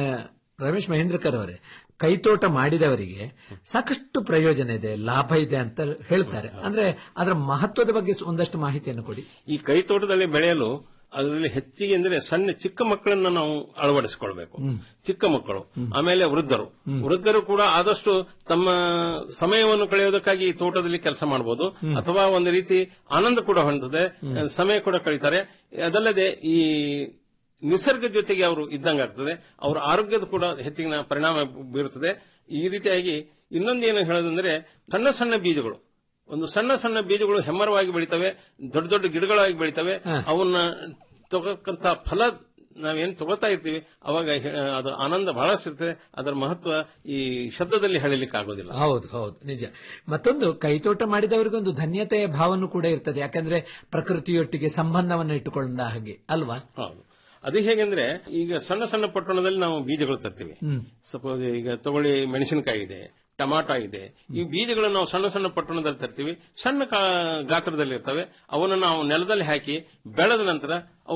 ರಮೇಶ್ ಮಹೇಂದ್ರಕರ್ ಅವರೇ ಕೈತೋಟ ಮಾಡಿದವರಿಗೆ ಸಾಕಷ್ಟು ಪ್ರಯೋಜನ ಇದೆ ಲಾಭ ಇದೆ ಅಂತ ಹೇಳ್ತಾರೆ ಅಂದ್ರೆ ಅದರ ಮಹತ್ವದ ಬಗ್ಗೆ ಒಂದಷ್ಟು ಮಾಹಿತಿಯನ್ನು ಕೊಡಿ ಈ ಕೈ ತೋಟದಲ್ಲಿ ಬೆಳೆಯಲು ಅದರಲ್ಲಿ ಹೆಚ್ಚಿಗೆ ಅಂದ್ರೆ ಸಣ್ಣ ಚಿಕ್ಕ ಮಕ್ಕಳನ್ನ ನಾವು ಅಳವಡಿಸಿಕೊಳ್ಬೇಕು ಚಿಕ್ಕ ಮಕ್ಕಳು ಆಮೇಲೆ ವೃದ್ಧರು ವೃದ್ಧರು ಕೂಡ ಆದಷ್ಟು ತಮ್ಮ ಸಮಯವನ್ನು ಕಳೆಯೋದಕ್ಕಾಗಿ ಈ ತೋಟದಲ್ಲಿ ಕೆಲಸ ಮಾಡಬಹುದು ಅಥವಾ ಒಂದು ರೀತಿ ಆನಂದ ಕೂಡ ಹೊಂದುತ್ತದೆ ಸಮಯ ಕೂಡ ಕಳೀತಾರೆ ಅದಲ್ಲದೆ ಈ ನಿಸರ್ಗ ಜೊತೆಗೆ ಅವರು ಇದ್ದಂಗಾಗ್ತದೆ ಅವರ ಆರೋಗ್ಯದ ಕೂಡ ಹೆಚ್ಚಿನ ಪರಿಣಾಮ ಬೀರುತ್ತದೆ ಈ ರೀತಿಯಾಗಿ ಇನ್ನೊಂದೇನು ಹೇಳೋದಂದ್ರೆ ಸಣ್ಣ ಸಣ್ಣ ಬೀಜಗಳು ಒಂದು ಸಣ್ಣ ಸಣ್ಣ ಬೀಜಗಳು ಹೆಮ್ಮರವಾಗಿ ಬೆಳಿತವೆ ದೊಡ್ಡ ದೊಡ್ಡ ಗಿಡಗಳಾಗಿ ಬೆಳಿತವೆ ಅವನ್ನ ತಗೋಕ್ಕಂತ ಫಲ ನಾವೇನ್ ತಗೋತಾ ಇರ್ತೀವಿ ಅವಾಗ ಹೆ- ಅದು ಆನಂದ ಬಹಳಷ್ಟು ಇರ್ತದೆ ಅದರ ಮಹತ್ವ ಈ ಶಬ್ದದಲ್ಲಿ ಹೇಳಲಿಕ್ಕೆ ಆಗೋದಿಲ್ಲ ಹೌದು ಹೌದು ನಿಜ ಮತ್ತೊಂದು ಕೈತೋಟ ಮಾಡಿದವರಿಗೆ ಒಂದು ಧನ್ಯತೆಯ ಭಾವನೂ ಕೂಡ ಇರ್ತದೆ ಯಾಕಂದ್ರೆ ಪ್ರಕೃತಿಯೊಟ್ಟಿಗೆ ಸಂಬಂಧವನ್ನು ಇಟ್ಟುಕೊಂಡ ಹಾಗೆ ಅಲ್ವಾ ಹೌದು ಅದು ಹೇಗೆಂದ್ರೆ ಈಗ ಸಣ್ಣ ಸಣ್ಣ ಪಟ್ಟಣದಲ್ಲಿ ನಾವು ಬೀಜಗಳು ತರ್ತೀವಿ ಸಪೋಸ್ ಈಗ ತಗೊಳ್ಳಿ ಮೆಣಸಿನಕಾಯಿ ಇದೆ ಟಮಾಟೊ ಇದೆ ಈ ಬೀಜಗಳನ್ನು ನಾವು ಸಣ್ಣ ಸಣ್ಣ ಪಟ್ಟಣದಲ್ಲಿ ತರ್ತೀವಿ ಸಣ್ಣ ಕಾ- ಗಾತ್ರದಲ್ಲಿ ಇರ್ತವೆ ಅವನ್ನು ನಾವು ನೆಲದಲ್ಲಿ ಹಾಕಿ ಬೆಳೆದ ನಂತರ ಅವು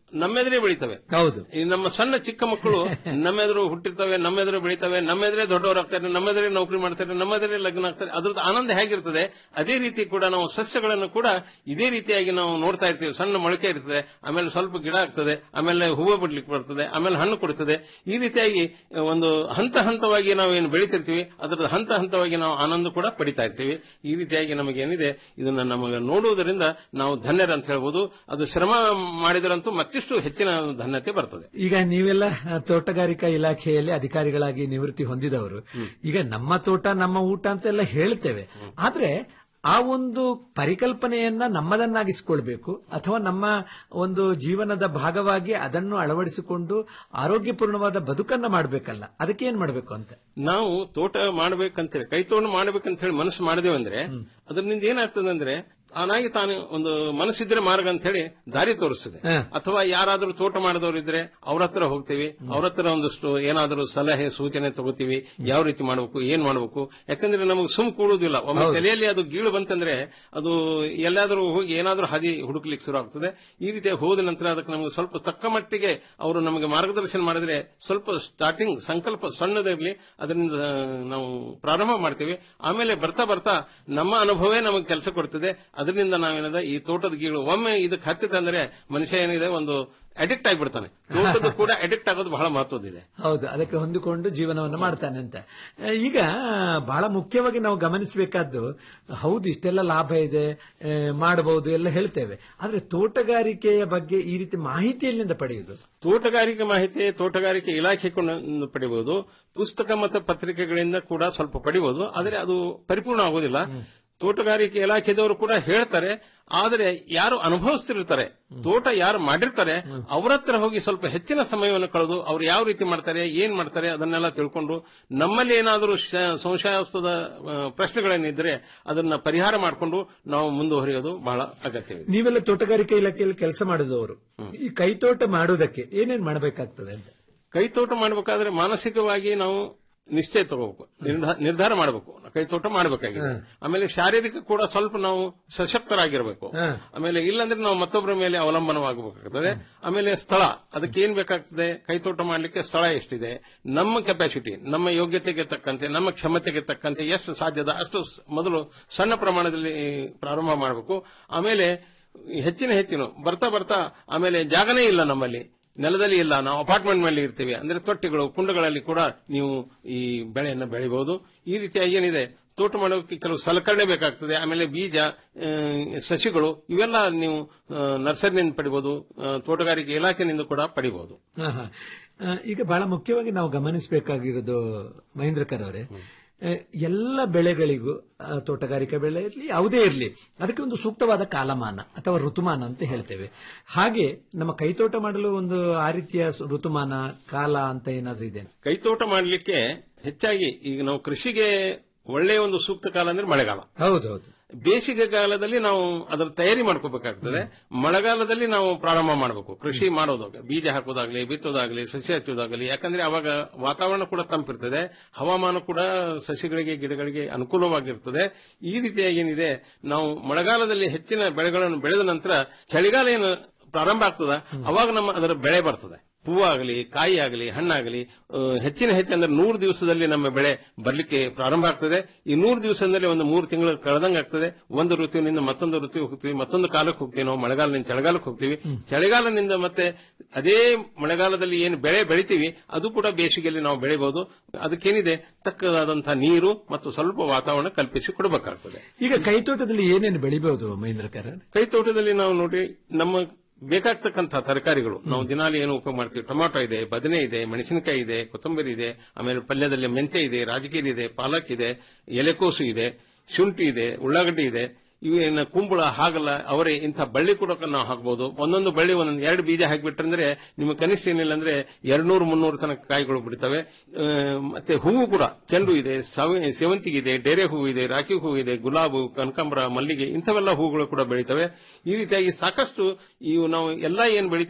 ನಮ್ಮೆದುರೇ ಬೆಳಿತವೆ ಹೌದು ಈ ನಮ್ಮ ಸಣ್ಣ ಚಿಕ್ಕ ಮಕ್ಕಳು ನಮ್ಮೆದುರು ಹುಟ್ಟಿರ್ತವೆ ನಮ್ಮೆದುರು ಬೆಳಿತವೆ ನಮ್ಮೆದುರೇ ದೊಡ್ಡವರಾಗ್ತಾರೆ ನಮ್ಮೆದುರೇ ನೌಕರಿ ಮಾಡ್ತಾರೆ ನಮ್ಮೆದುರೇ ಲಗ್ನ ಆಗ್ತಾರೆ ಅದ್ರದ್ದು ಆನಂದ ಹೇಗಿರ್ತದೆ ಅದೇ ರೀತಿ ಕೂಡ ನಾವು ಸಸ್ಯಗಳನ್ನು ಕೂಡ ಇದೇ ರೀತಿಯಾಗಿ ನಾವು ನೋಡ್ತಾ ಇರ್ತೀವಿ ಸಣ್ಣ ಮೊಳಕೆ ಇರ್ತದೆ ಆಮೇಲೆ ಸ್ವಲ್ಪ ಗಿಡ ಆಗ್ತದೆ ಆಮೇಲೆ ಹೂವು ಬಿಡ್ಲಿಕ್ಕೆ ಬರ್ತದೆ ಆಮೇಲೆ ಹಣ್ಣು ಕೊಡ್ತದೆ ಈ ರೀತಿಯಾಗಿ ಒಂದು ಹಂತ ಹಂತವಾಗಿ ನಾವು ಏನು ಬೆಳಿತಿರ್ತೀವಿ ಅದರದ ಹಂತ ಹಂತವಾಗಿ ನಾವು ಆನಂದ ಕೂಡ ಪಡಿತಾ ಇರ್ತೀವಿ ಈ ರೀತಿಯಾಗಿ ನಮಗೆ ಏನಿದೆ ಇದನ್ನ ನಮಗೆ ನೋಡುವುದರಿಂದ ನಾವು ಧನ್ಯರ ಅಂತ ಹೇಳ್ಬೋದು ಅದು ಶ್ರಮ ಮಾಡಿದರಂತೂ ಮತ್ತಿಷ್ಟು ಹೆಚ್ಚಿನ ಧನ್ಯತೆ ಬರ್ತದೆ ಈಗ ನೀವೆಲ್ಲ ಆ, ತೋಟಗಾರಿಕಾ ಇಲಾಖೆಯಲ್ಲಿ ಅಧಿಕಾರಿಗಳಾಗಿ ನಿವೃತ್ತಿ ಹೊಂದಿದವರು ಈಗ ನಮ್ಮ ತೋಟ ನಮ್ಮ ಊಟ ಅಂತೆಲ್ಲ ಹೇಳ್ತೇವೆ ಆದ್ರೆ ಆ ಒಂದು ಪರಿಕಲ್ಪನೆಯನ್ನ ನಮ್ಮದನ್ನಾಗಿಸಿಕೊಳ್ಬೇಕು ಅಥವಾ ನಮ್ಮ ಒಂದು ಜೀವನದ ಭಾಗವಾಗಿ ಅದನ್ನು ಅಳವಡಿಸಿಕೊಂಡು ಆರೋಗ್ಯಪೂರ್ಣವಾದ ಬದುಕನ್ನ ಮಾಡಬೇಕಲ್ಲ ಅದಕ್ಕೆ ಏನ್ ಮಾಡಬೇಕು ಅಂತ ನಾವು ತೋಟ ಮಾಡ್ಬೇಕಂತೇಳಿ ಕೈ ತೋಟ ಮಾಡ್ಬೇಕಂತ ಹೇಳಿ ಮನಸ್ಸು ಮಾಡಿದೇವೆ ಅಂದ್ರೆ ಅದರಿಂದ ಏನಾಗ್ತದೆ ಅಂದ್ರೆ ತಾನಾಗಿ ತಾನು ಒಂದು ಮನಸ್ಸಿದ್ರೆ ಮಾರ್ಗ ಅಂತ ಹೇಳಿ ದಾರಿ ತೋರಿಸ್ತದೆ ಅಥವಾ ಯಾರಾದ್ರೂ ತೋಟ ಮಾಡಿದವರು ಇದ್ರೆ ಅವ್ರ ಹತ್ರ ಹೋಗ್ತೀವಿ ಅವ್ರ ಹತ್ರ ಒಂದಷ್ಟು ಏನಾದರೂ ಸಲಹೆ ಸೂಚನೆ ತಗೋತೀವಿ ಯಾವ ರೀತಿ ಮಾಡಬೇಕು ಏನ್ ಮಾಡಬೇಕು ಯಾಕಂದ್ರೆ ನಮಗೆ ಸುಮ್ ಕೂಡುವುದಿಲ್ಲ ಒಮ್ಮೆ ಹೌದು. ತಲೆಯಲ್ಲಿ ಅದು ಗೀಳು ಬಂತಂದ್ರೆ ಅದು ಎಲ್ಲಾದ್ರೂ ಹೋಗಿ ಏನಾದ್ರೂ ಹಾದಿ ಹುಡುಕ್ಲಿಕ್ಕೆ ಶುರು ಆಗ್ತದೆ ಈ ರೀತಿ ಹೋದ ನಂತರ ಅದಕ್ಕೆ ನಮಗೆ ಸ್ವಲ್ಪ ತಕ್ಕ ಮಟ್ಟಿಗೆ ಅವರು ನಮಗೆ ಮಾರ್ಗದರ್ಶನ ಮಾಡಿದ್ರೆ ಸ್ವಲ್ಪ ಸ್ಟಾರ್ಟಿಂಗ್ ಸಂಕಲ್ಪ ಸಣ್ಣದಿರಲಿ ಅದರಿಂದ ನಾವು ಪ್ರಾರಂಭ ಮಾಡ್ತೀವಿ ಆಮೇಲೆ ಬರ್ತಾ ಬರ್ತಾ ನಮ್ಮ ಅನುಭವವೇ ನಮಗೆ ಕೆಲಸ ಕೊಡ್ತದೆ ಅದರಿಂದ ನಾವೇನದ ಈ ತೋಟದ ಗೀಳು ಒಮ್ಮೆ ಇದಕ್ಕೆ ಹತ್ತಿತಂದ್ರೆ ಮನುಷ್ಯ ಏನಿದೆ ಒಂದು ಅಡಿಕ್ಟ್ ಆಗಿಬಿಡ್ತಾನೆ ತೋಟದ ಕೂಡ ಅಡಿಕ್ಟ್ ಆಗೋದು ಬಹಳ ಮಹತ್ವದಿದೆ ಹೌದು ಅದಕ್ಕೆ ಹೊಂದಿಕೊಂಡು ಜೀವನವನ್ನು ಮಾಡ್ತಾನೆ ಅಂತ ಆ, ಈಗ ಬಹಳ ಮುಖ್ಯವಾಗಿ ನಾವು ಗಮನಿಸಬೇಕಾದ್ದು ಹೌದು ಇಷ್ಟೆಲ್ಲ ಲಾಭ ಇದೆ ಆ, ಮಾಡಬಹುದು ಎಲ್ಲ ಹೇಳ್ತೇವೆ ಆದ್ರೆ ತೋಟಗಾರಿಕೆಯ ಬಗ್ಗೆ ಈ ರೀತಿ ಮಾಹಿತಿ ಎಲ್ಲಿಂದ ಪಡೆಯುವುದು ತೋಟಗಾರಿಕೆ ಮಾಹಿತಿ ತೋಟಗಾರಿಕೆ ಇಲಾಖೆ ಕೊಂಡು ಪಡಿಬಹುದು ಪುಸ್ತಕ ಮತ್ತು ಪತ್ರಿಕೆಗಳಿಂದ ಕೂಡ ಸ್ವಲ್ಪ ಪಡಿಬಹುದು ಆದರೆ ಅದು ಪರಿಪೂರ್ಣ ಆಗೋದಿಲ್ಲ ತೋಟಗಾರಿಕೆ ಇಲಾಖೆದವರು ಕೂಡ ಹೇಳ್ತಾರೆ ಆದರೆ ಯಾರು ಅನುಭವಿಸ್ತಿರ್ತಾರೆ ತೋಟ ಯಾರು ಮಾಡಿರ್ತಾರೆ ಅವ್ರ ಹತ್ರ ಹೋಗಿ ಸ್ವಲ್ಪ ಹೆಚ್ಚಿನ ಸಮಯವನ್ನು ಕಳೆದು ಅವ್ರು ಯಾವ ರೀತಿ ಮಾಡ್ತಾರೆ ಏನ್ ಮಾಡ್ತಾರೆ ಅದನ್ನೆಲ್ಲ ತಿಳ್ಕೊಂಡು ನಮ್ಮಲ್ಲಿ ಏನಾದರೂ ಶ- ಸಂಶಯಾಸ್ಪದ ಆ, ಪ್ರಶ್ನೆಗಳೇನಿದ್ರೆ ಅದನ್ನ ಪರಿಹಾರ ಮಾಡಿಕೊಂಡು ನಾವು ಮುಂದುವರಿಯೋದು ಬಹಳ ಅಗತ್ಯವಿದೆ ನೀವೆಲ್ಲ ತೋಟಗಾರಿಕೆ ಇಲಾಖೆಯಲ್ಲಿ ಕೆಲಸ ಮಾಡಿದವರು ಈ ಕೈತೋಟ ಮಾಡುವುದಕ್ಕೆ ಏನೇನ್ ಮಾಡಬೇಕಾಗ್ತದೆ ಅಂತ ಕೈತೋಟ ಮಾಡಬೇಕಾದ್ರೆ ಮಾನಸಿಕವಾಗಿ ನಾವು ನಿಶ್ಚಯ ತಗೋಬೇಕು ನಿರ್ಧಾ- ನಿರ್ಧಾರ ಮಾಡಬೇಕು ಕೈತೋಟ ಮಾಡಬೇಕಾಗಿದೆ ಆಮೇಲೆ ಶಾರೀರಿಕ ಕೂಡ ಸ್ವಲ್ಪ ನಾವು ಸಶಕ್ತರಾಗಿರ್ಬೇಕು ಆಮೇಲೆ ಇಲ್ಲಾಂದ್ರೆ ನಾವು ಮತ್ತೊಬ್ಬರ ಮೇಲೆ ಅವಲಂಬನವಾಗಬೇಕಾಗ್ತದೆ ಆಮೇಲೆ ಸ್ಥಳ ಅದಕ್ಕೆ ಏನ್ ಬೇಕಾಗ್ತದೆ ಕೈತೋಟ ಮಾಡಲಿಕ್ಕೆ ಸ್ಥಳ ಎಷ್ಟಿದೆ ನಮ್ಮ ಕೆಪಾಸಿಟಿ ನಮ್ಮ ಯೋಗ್ಯತೆಗೆ ತಕ್ಕಂತೆ ನಮ್ಮ ಕ್ಷಮತೆಗೆ ತಕ್ಕಂತೆ ಎಷ್ಟು ಸಾಧ್ಯದ ಅಷ್ಟು ಸ್- ಮೊದಲು ಸಣ್ಣ ಪ್ರಮಾಣದಲ್ಲಿ ಪ್ರಾರಂಭ ಮಾಡಬೇಕು ಆಮೇಲೆ ಹೆಚ್ಚಿನ ಹೆಚ್ಚಿನ ಬರ್ತಾ ಬರ್ತಾ ಆಮೇಲೆ ಜಾಗನೇ ಇಲ್ಲ ನಮ್ಮಲ್ಲಿ ನೆಲದಲ್ಲಿ ಇಲ್ಲ ನಾವು ಅಪಾರ್ಟ್ಮೆಂಟ್ ಮೇಲೆ ಇರ್ತೀವಿ ಅಂದ್ರೆ ತೊಟ್ಟಿಗಳು ಕುಂಡಗಳಲ್ಲಿ ಕೂಡ ನೀವು ಈ ಬೆಳೆಯನ್ನು ಬೆಳಿಬಹುದು ಈ ರೀತಿಯಾಗಿ ಏನಿದೆ ತೋಟ ಮಾಡೋಕೆ ಕೆಲವು ಸಲಕರಣೆ ಬೇಕಾಗ್ತದೆ ಆಮೇಲೆ ಬೀಜ ಆ, ಸಸಿಗಳು ಇವೆಲ್ಲ ನೀವು ಆ, ನರ್ಸರಿನಿಂದ ಪಡಿಬಹುದು ಆ, ತೋಟಗಾರಿಕೆ ಇಲಾಖೆನಿಂದ ಕೂಡ ಪಡಿಬಹುದು ಹಾ, ಹಾ. ಆ, ಈಗ ಬಹಳ ಮುಖ್ಯವಾಗಿ ನಾವು ಗಮನಿಸಬೇಕಾಗಿರೋದು ಮಹೇಂದ್ರಕರ್ ಅವರೇ ಆ, ಎಲ್ಲ ಬೆಳೆಗಳಿಗೂ ಆ, ತೋಟಗಾರಿಕಾ ಬೆಳೆ ಇರಲಿ ಯಾವುದೇ ಇರಲಿ ಅದಕ್ಕೆ ಒಂದು ಸೂಕ್ತವಾದ ಕಾಲಮಾನ ಅಥವಾ ಋತುಮಾನ ಅಂತ ಹೇಳ್ತೇವೆ ಹಾಗೆ ನಮ್ಮ ಕೈತೋಟ ಮಾಡಲು ಒಂದು ಆ ರೀತಿಯ ಸು- ಋತುಮಾನ ಕಾಲ ಅಂತ ಏನಾದ್ರೂ ಇದೆ ಕೈತೋಟ ಮಾಡಲಿಕ್ಕೆ ಹೆಚ್ಚಾಗಿ ಈಗ ನಾವು ಕೃಷಿಗೆ ಒಳ್ಳೆಯ ಒಂದು ಸೂಕ್ತ ಕಾಲ ಅಂದ್ರೆ ಮಳೆಗಾಲ ಹೌದೌದು ಬೇಸಿಗೆ ಕಾಲದಲ್ಲಿ ನಾವು ಅದರ ತಯಾರಿ ಮಾಡ್ಕೋಬೇಕಾಗ್ತದೆ ಮಳೆಗಾಲದಲ್ಲಿ ನಾವು ಪ್ರಾರಂಭ ಮಾಡಬೇಕು ಕೃಷಿ ಮಾಡೋದಾಗ ಬೀಜ ಹಾಕೋದಾಗ್ಲಿ ಬಿತ್ತೋದಾಗ್ಲಿ ಸಸಿ ಹಚ್ಚೋದಾಗ್ಲಿ ಯಾಕಂದ್ರೆ ಅವಾಗ ವಾತಾವರಣ ಕೂಡ ತಂಪಿರ್ತದೆ ಹವಾಮಾನ ಕೂಡ ಸಸಿಗಳಿಗೆ ಗಿಡಗಳಿಗೆ ಅನುಕೂಲವಾಗಿರ್ತದೆ ಈ ರೀತಿಯಾಗಿ ಏನಿದೆ ನಾವು ಮಳೆಗಾಲದಲ್ಲಿ ಹೆಚ್ಚಿನ ಬೆಳೆಗಳನ್ನು ಬೆಳೆದ ನಂತರ ಚಳಿಗಾಲ ಏನು ಪ್ರಾರಂಭ ಆಗ್ತದ ಅವಾಗ ನಮ್ಮ ಅದರ ಬೆಳೆ ಬರ್ತದೆ ಹೂವಾಗಲಿ ಕಾಯಿ ಆಗಲಿ ಹಣ್ಣಾಗಲಿ ಆ, ಹೆಚ್ಚಿನ ಹೆಚ್ಚು ಅಂದ್ರೆ ನೂರು ದಿವಸದಲ್ಲಿ ನಮ್ಮ ಬೆಳೆ ಬರ್ಲಿಕ್ಕೆ ಪ್ರಾರಂಭ ಆಗ್ತದೆ ಈ ನೂರು ದಿವಸದಲ್ಲಿ ಒಂದು ಮೂರು ತಿಂಗಳು ಕಳೆದಂಗೆ ಆಗ್ತದೆ ಒಂದು ಋತುವಿನಿಂದ ಮತ್ತೊಂದು ಋತು ಹೋಗ್ತೀವಿ ಮತ್ತೊಂದು ಕಾಲಕ್ಕೆ ಹೋಗ್ತೀವಿ ನಾವು ಮಳೆಗಾಲದಿಂದ ಚಳಿಗಾಲಕ್ಕೆ ಹೋಗ್ತೀವಿ ಚಳಿಗಾಲದಿಂದ ಮತ್ತೆ ಅದೇ ಮಳೆಗಾಲದಲ್ಲಿ ಏನು ಬೆಳೆ ಬೆಳಿತೀವಿ ಅದು ಕೂಡ ಬೇಸಿಗೆಯಲ್ಲಿ ನಾವು ಬೆಳಿಬಹುದು ಅದಕ್ಕೇನಿದೆ ತಕ್ಕದಾದಂತಹ ನೀರು ಮತ್ತು ಸ್ವಲ್ಪ ವಾತಾವರಣ ಕಲ್ಪಿಸಿ ಕೊಡಬೇಕಾಗ್ತದೆ ಈಗ ಕೈತೋಟದಲ್ಲಿ ಏನೇನು ಬೆಳಿಬಹುದು ಮಹೇಂದ್ರಕರ್ ಕೈ ತೋಟದಲ್ಲಿ ನಾವು ನೋಡಿ ನಮ್ಮ ಬೇಕಾಗ್ತಕ್ಕಂತಹ ತರಕಾರಿಗಳು ನಾವು ದಿನಾಲಿ ಏನು ಉಪಯೋಗ ಮಾಡ್ತೀವಿ ಟೊಮಾಟೊ ಇದೆ ಬದನೆ ಇದೆ ಮೆಣಸಿನಕಾಯಿ ಇದೆ ಕೊತ್ತಂಬರಿ ಇದೆ ಆಮೇಲೆ ಪಲ್ಯದಲ್ಲಿ ಮೆಂತೆ ಇದೆ ರಾಜಕೀಯ ಇದೆ ಪಾಲಕ್ ಇದೆ ಎಲೆಕೋಸು ಇದೆ ಶುಂಠಿ ಇದೆ ಉಳ್ಳಾಗಡ್ಡಿ ಇದೆ ಇವೇನು ಕುಂಬಳ ಹಾಗಲ ಅವರೇ ಇಂಥ ಬಳ್ಳಿ ಕೂಡ ನಾವು ಹಾಕಬಹುದು ಒಂದೊಂದು ಬಳ್ಳಿ ಒಂದೊಂದು ಎರಡು ಬೀಜ ಹಾಕಿಬಿಟ್ರಂದ್ರೆ ನಿಮಗೆ ಕನಿಷ್ಠ ಏನಿಲ್ಲ ಅಂದ್ರೆ ಎರಡ್ನೂರು ಮುನ್ನೂರು ತನಕ ಕಾಯಿಗಳು ಬಿಡ್ತವೆ ಆ, ಮತ್ತೆ ಹೂವು ಕೂಡ ಚೆಂಡು ಇದೆ ಸಾವ- ಸೇವಂತಿಗೆ ಇದೆ ಡೇರೆ ಹೂವು ಇದೆ ರಾಖಿ ಹೂವು ಇದೆ ಗುಲಾಬು ಕನಕಾಂಬರ ಮಲ್ಲಿಗೆ ಇಂಥವೆಲ್ಲ ಹೂಗಳು ಕೂಡ ಬೆಳಿತವೆ ಈ ರೀತಿಯಾಗಿ ಸಾಕಷ್ಟು ಇವು ನಾವು ಎಲ್ಲಾ ಏನ್ ಬೆಳಿತೀವಿ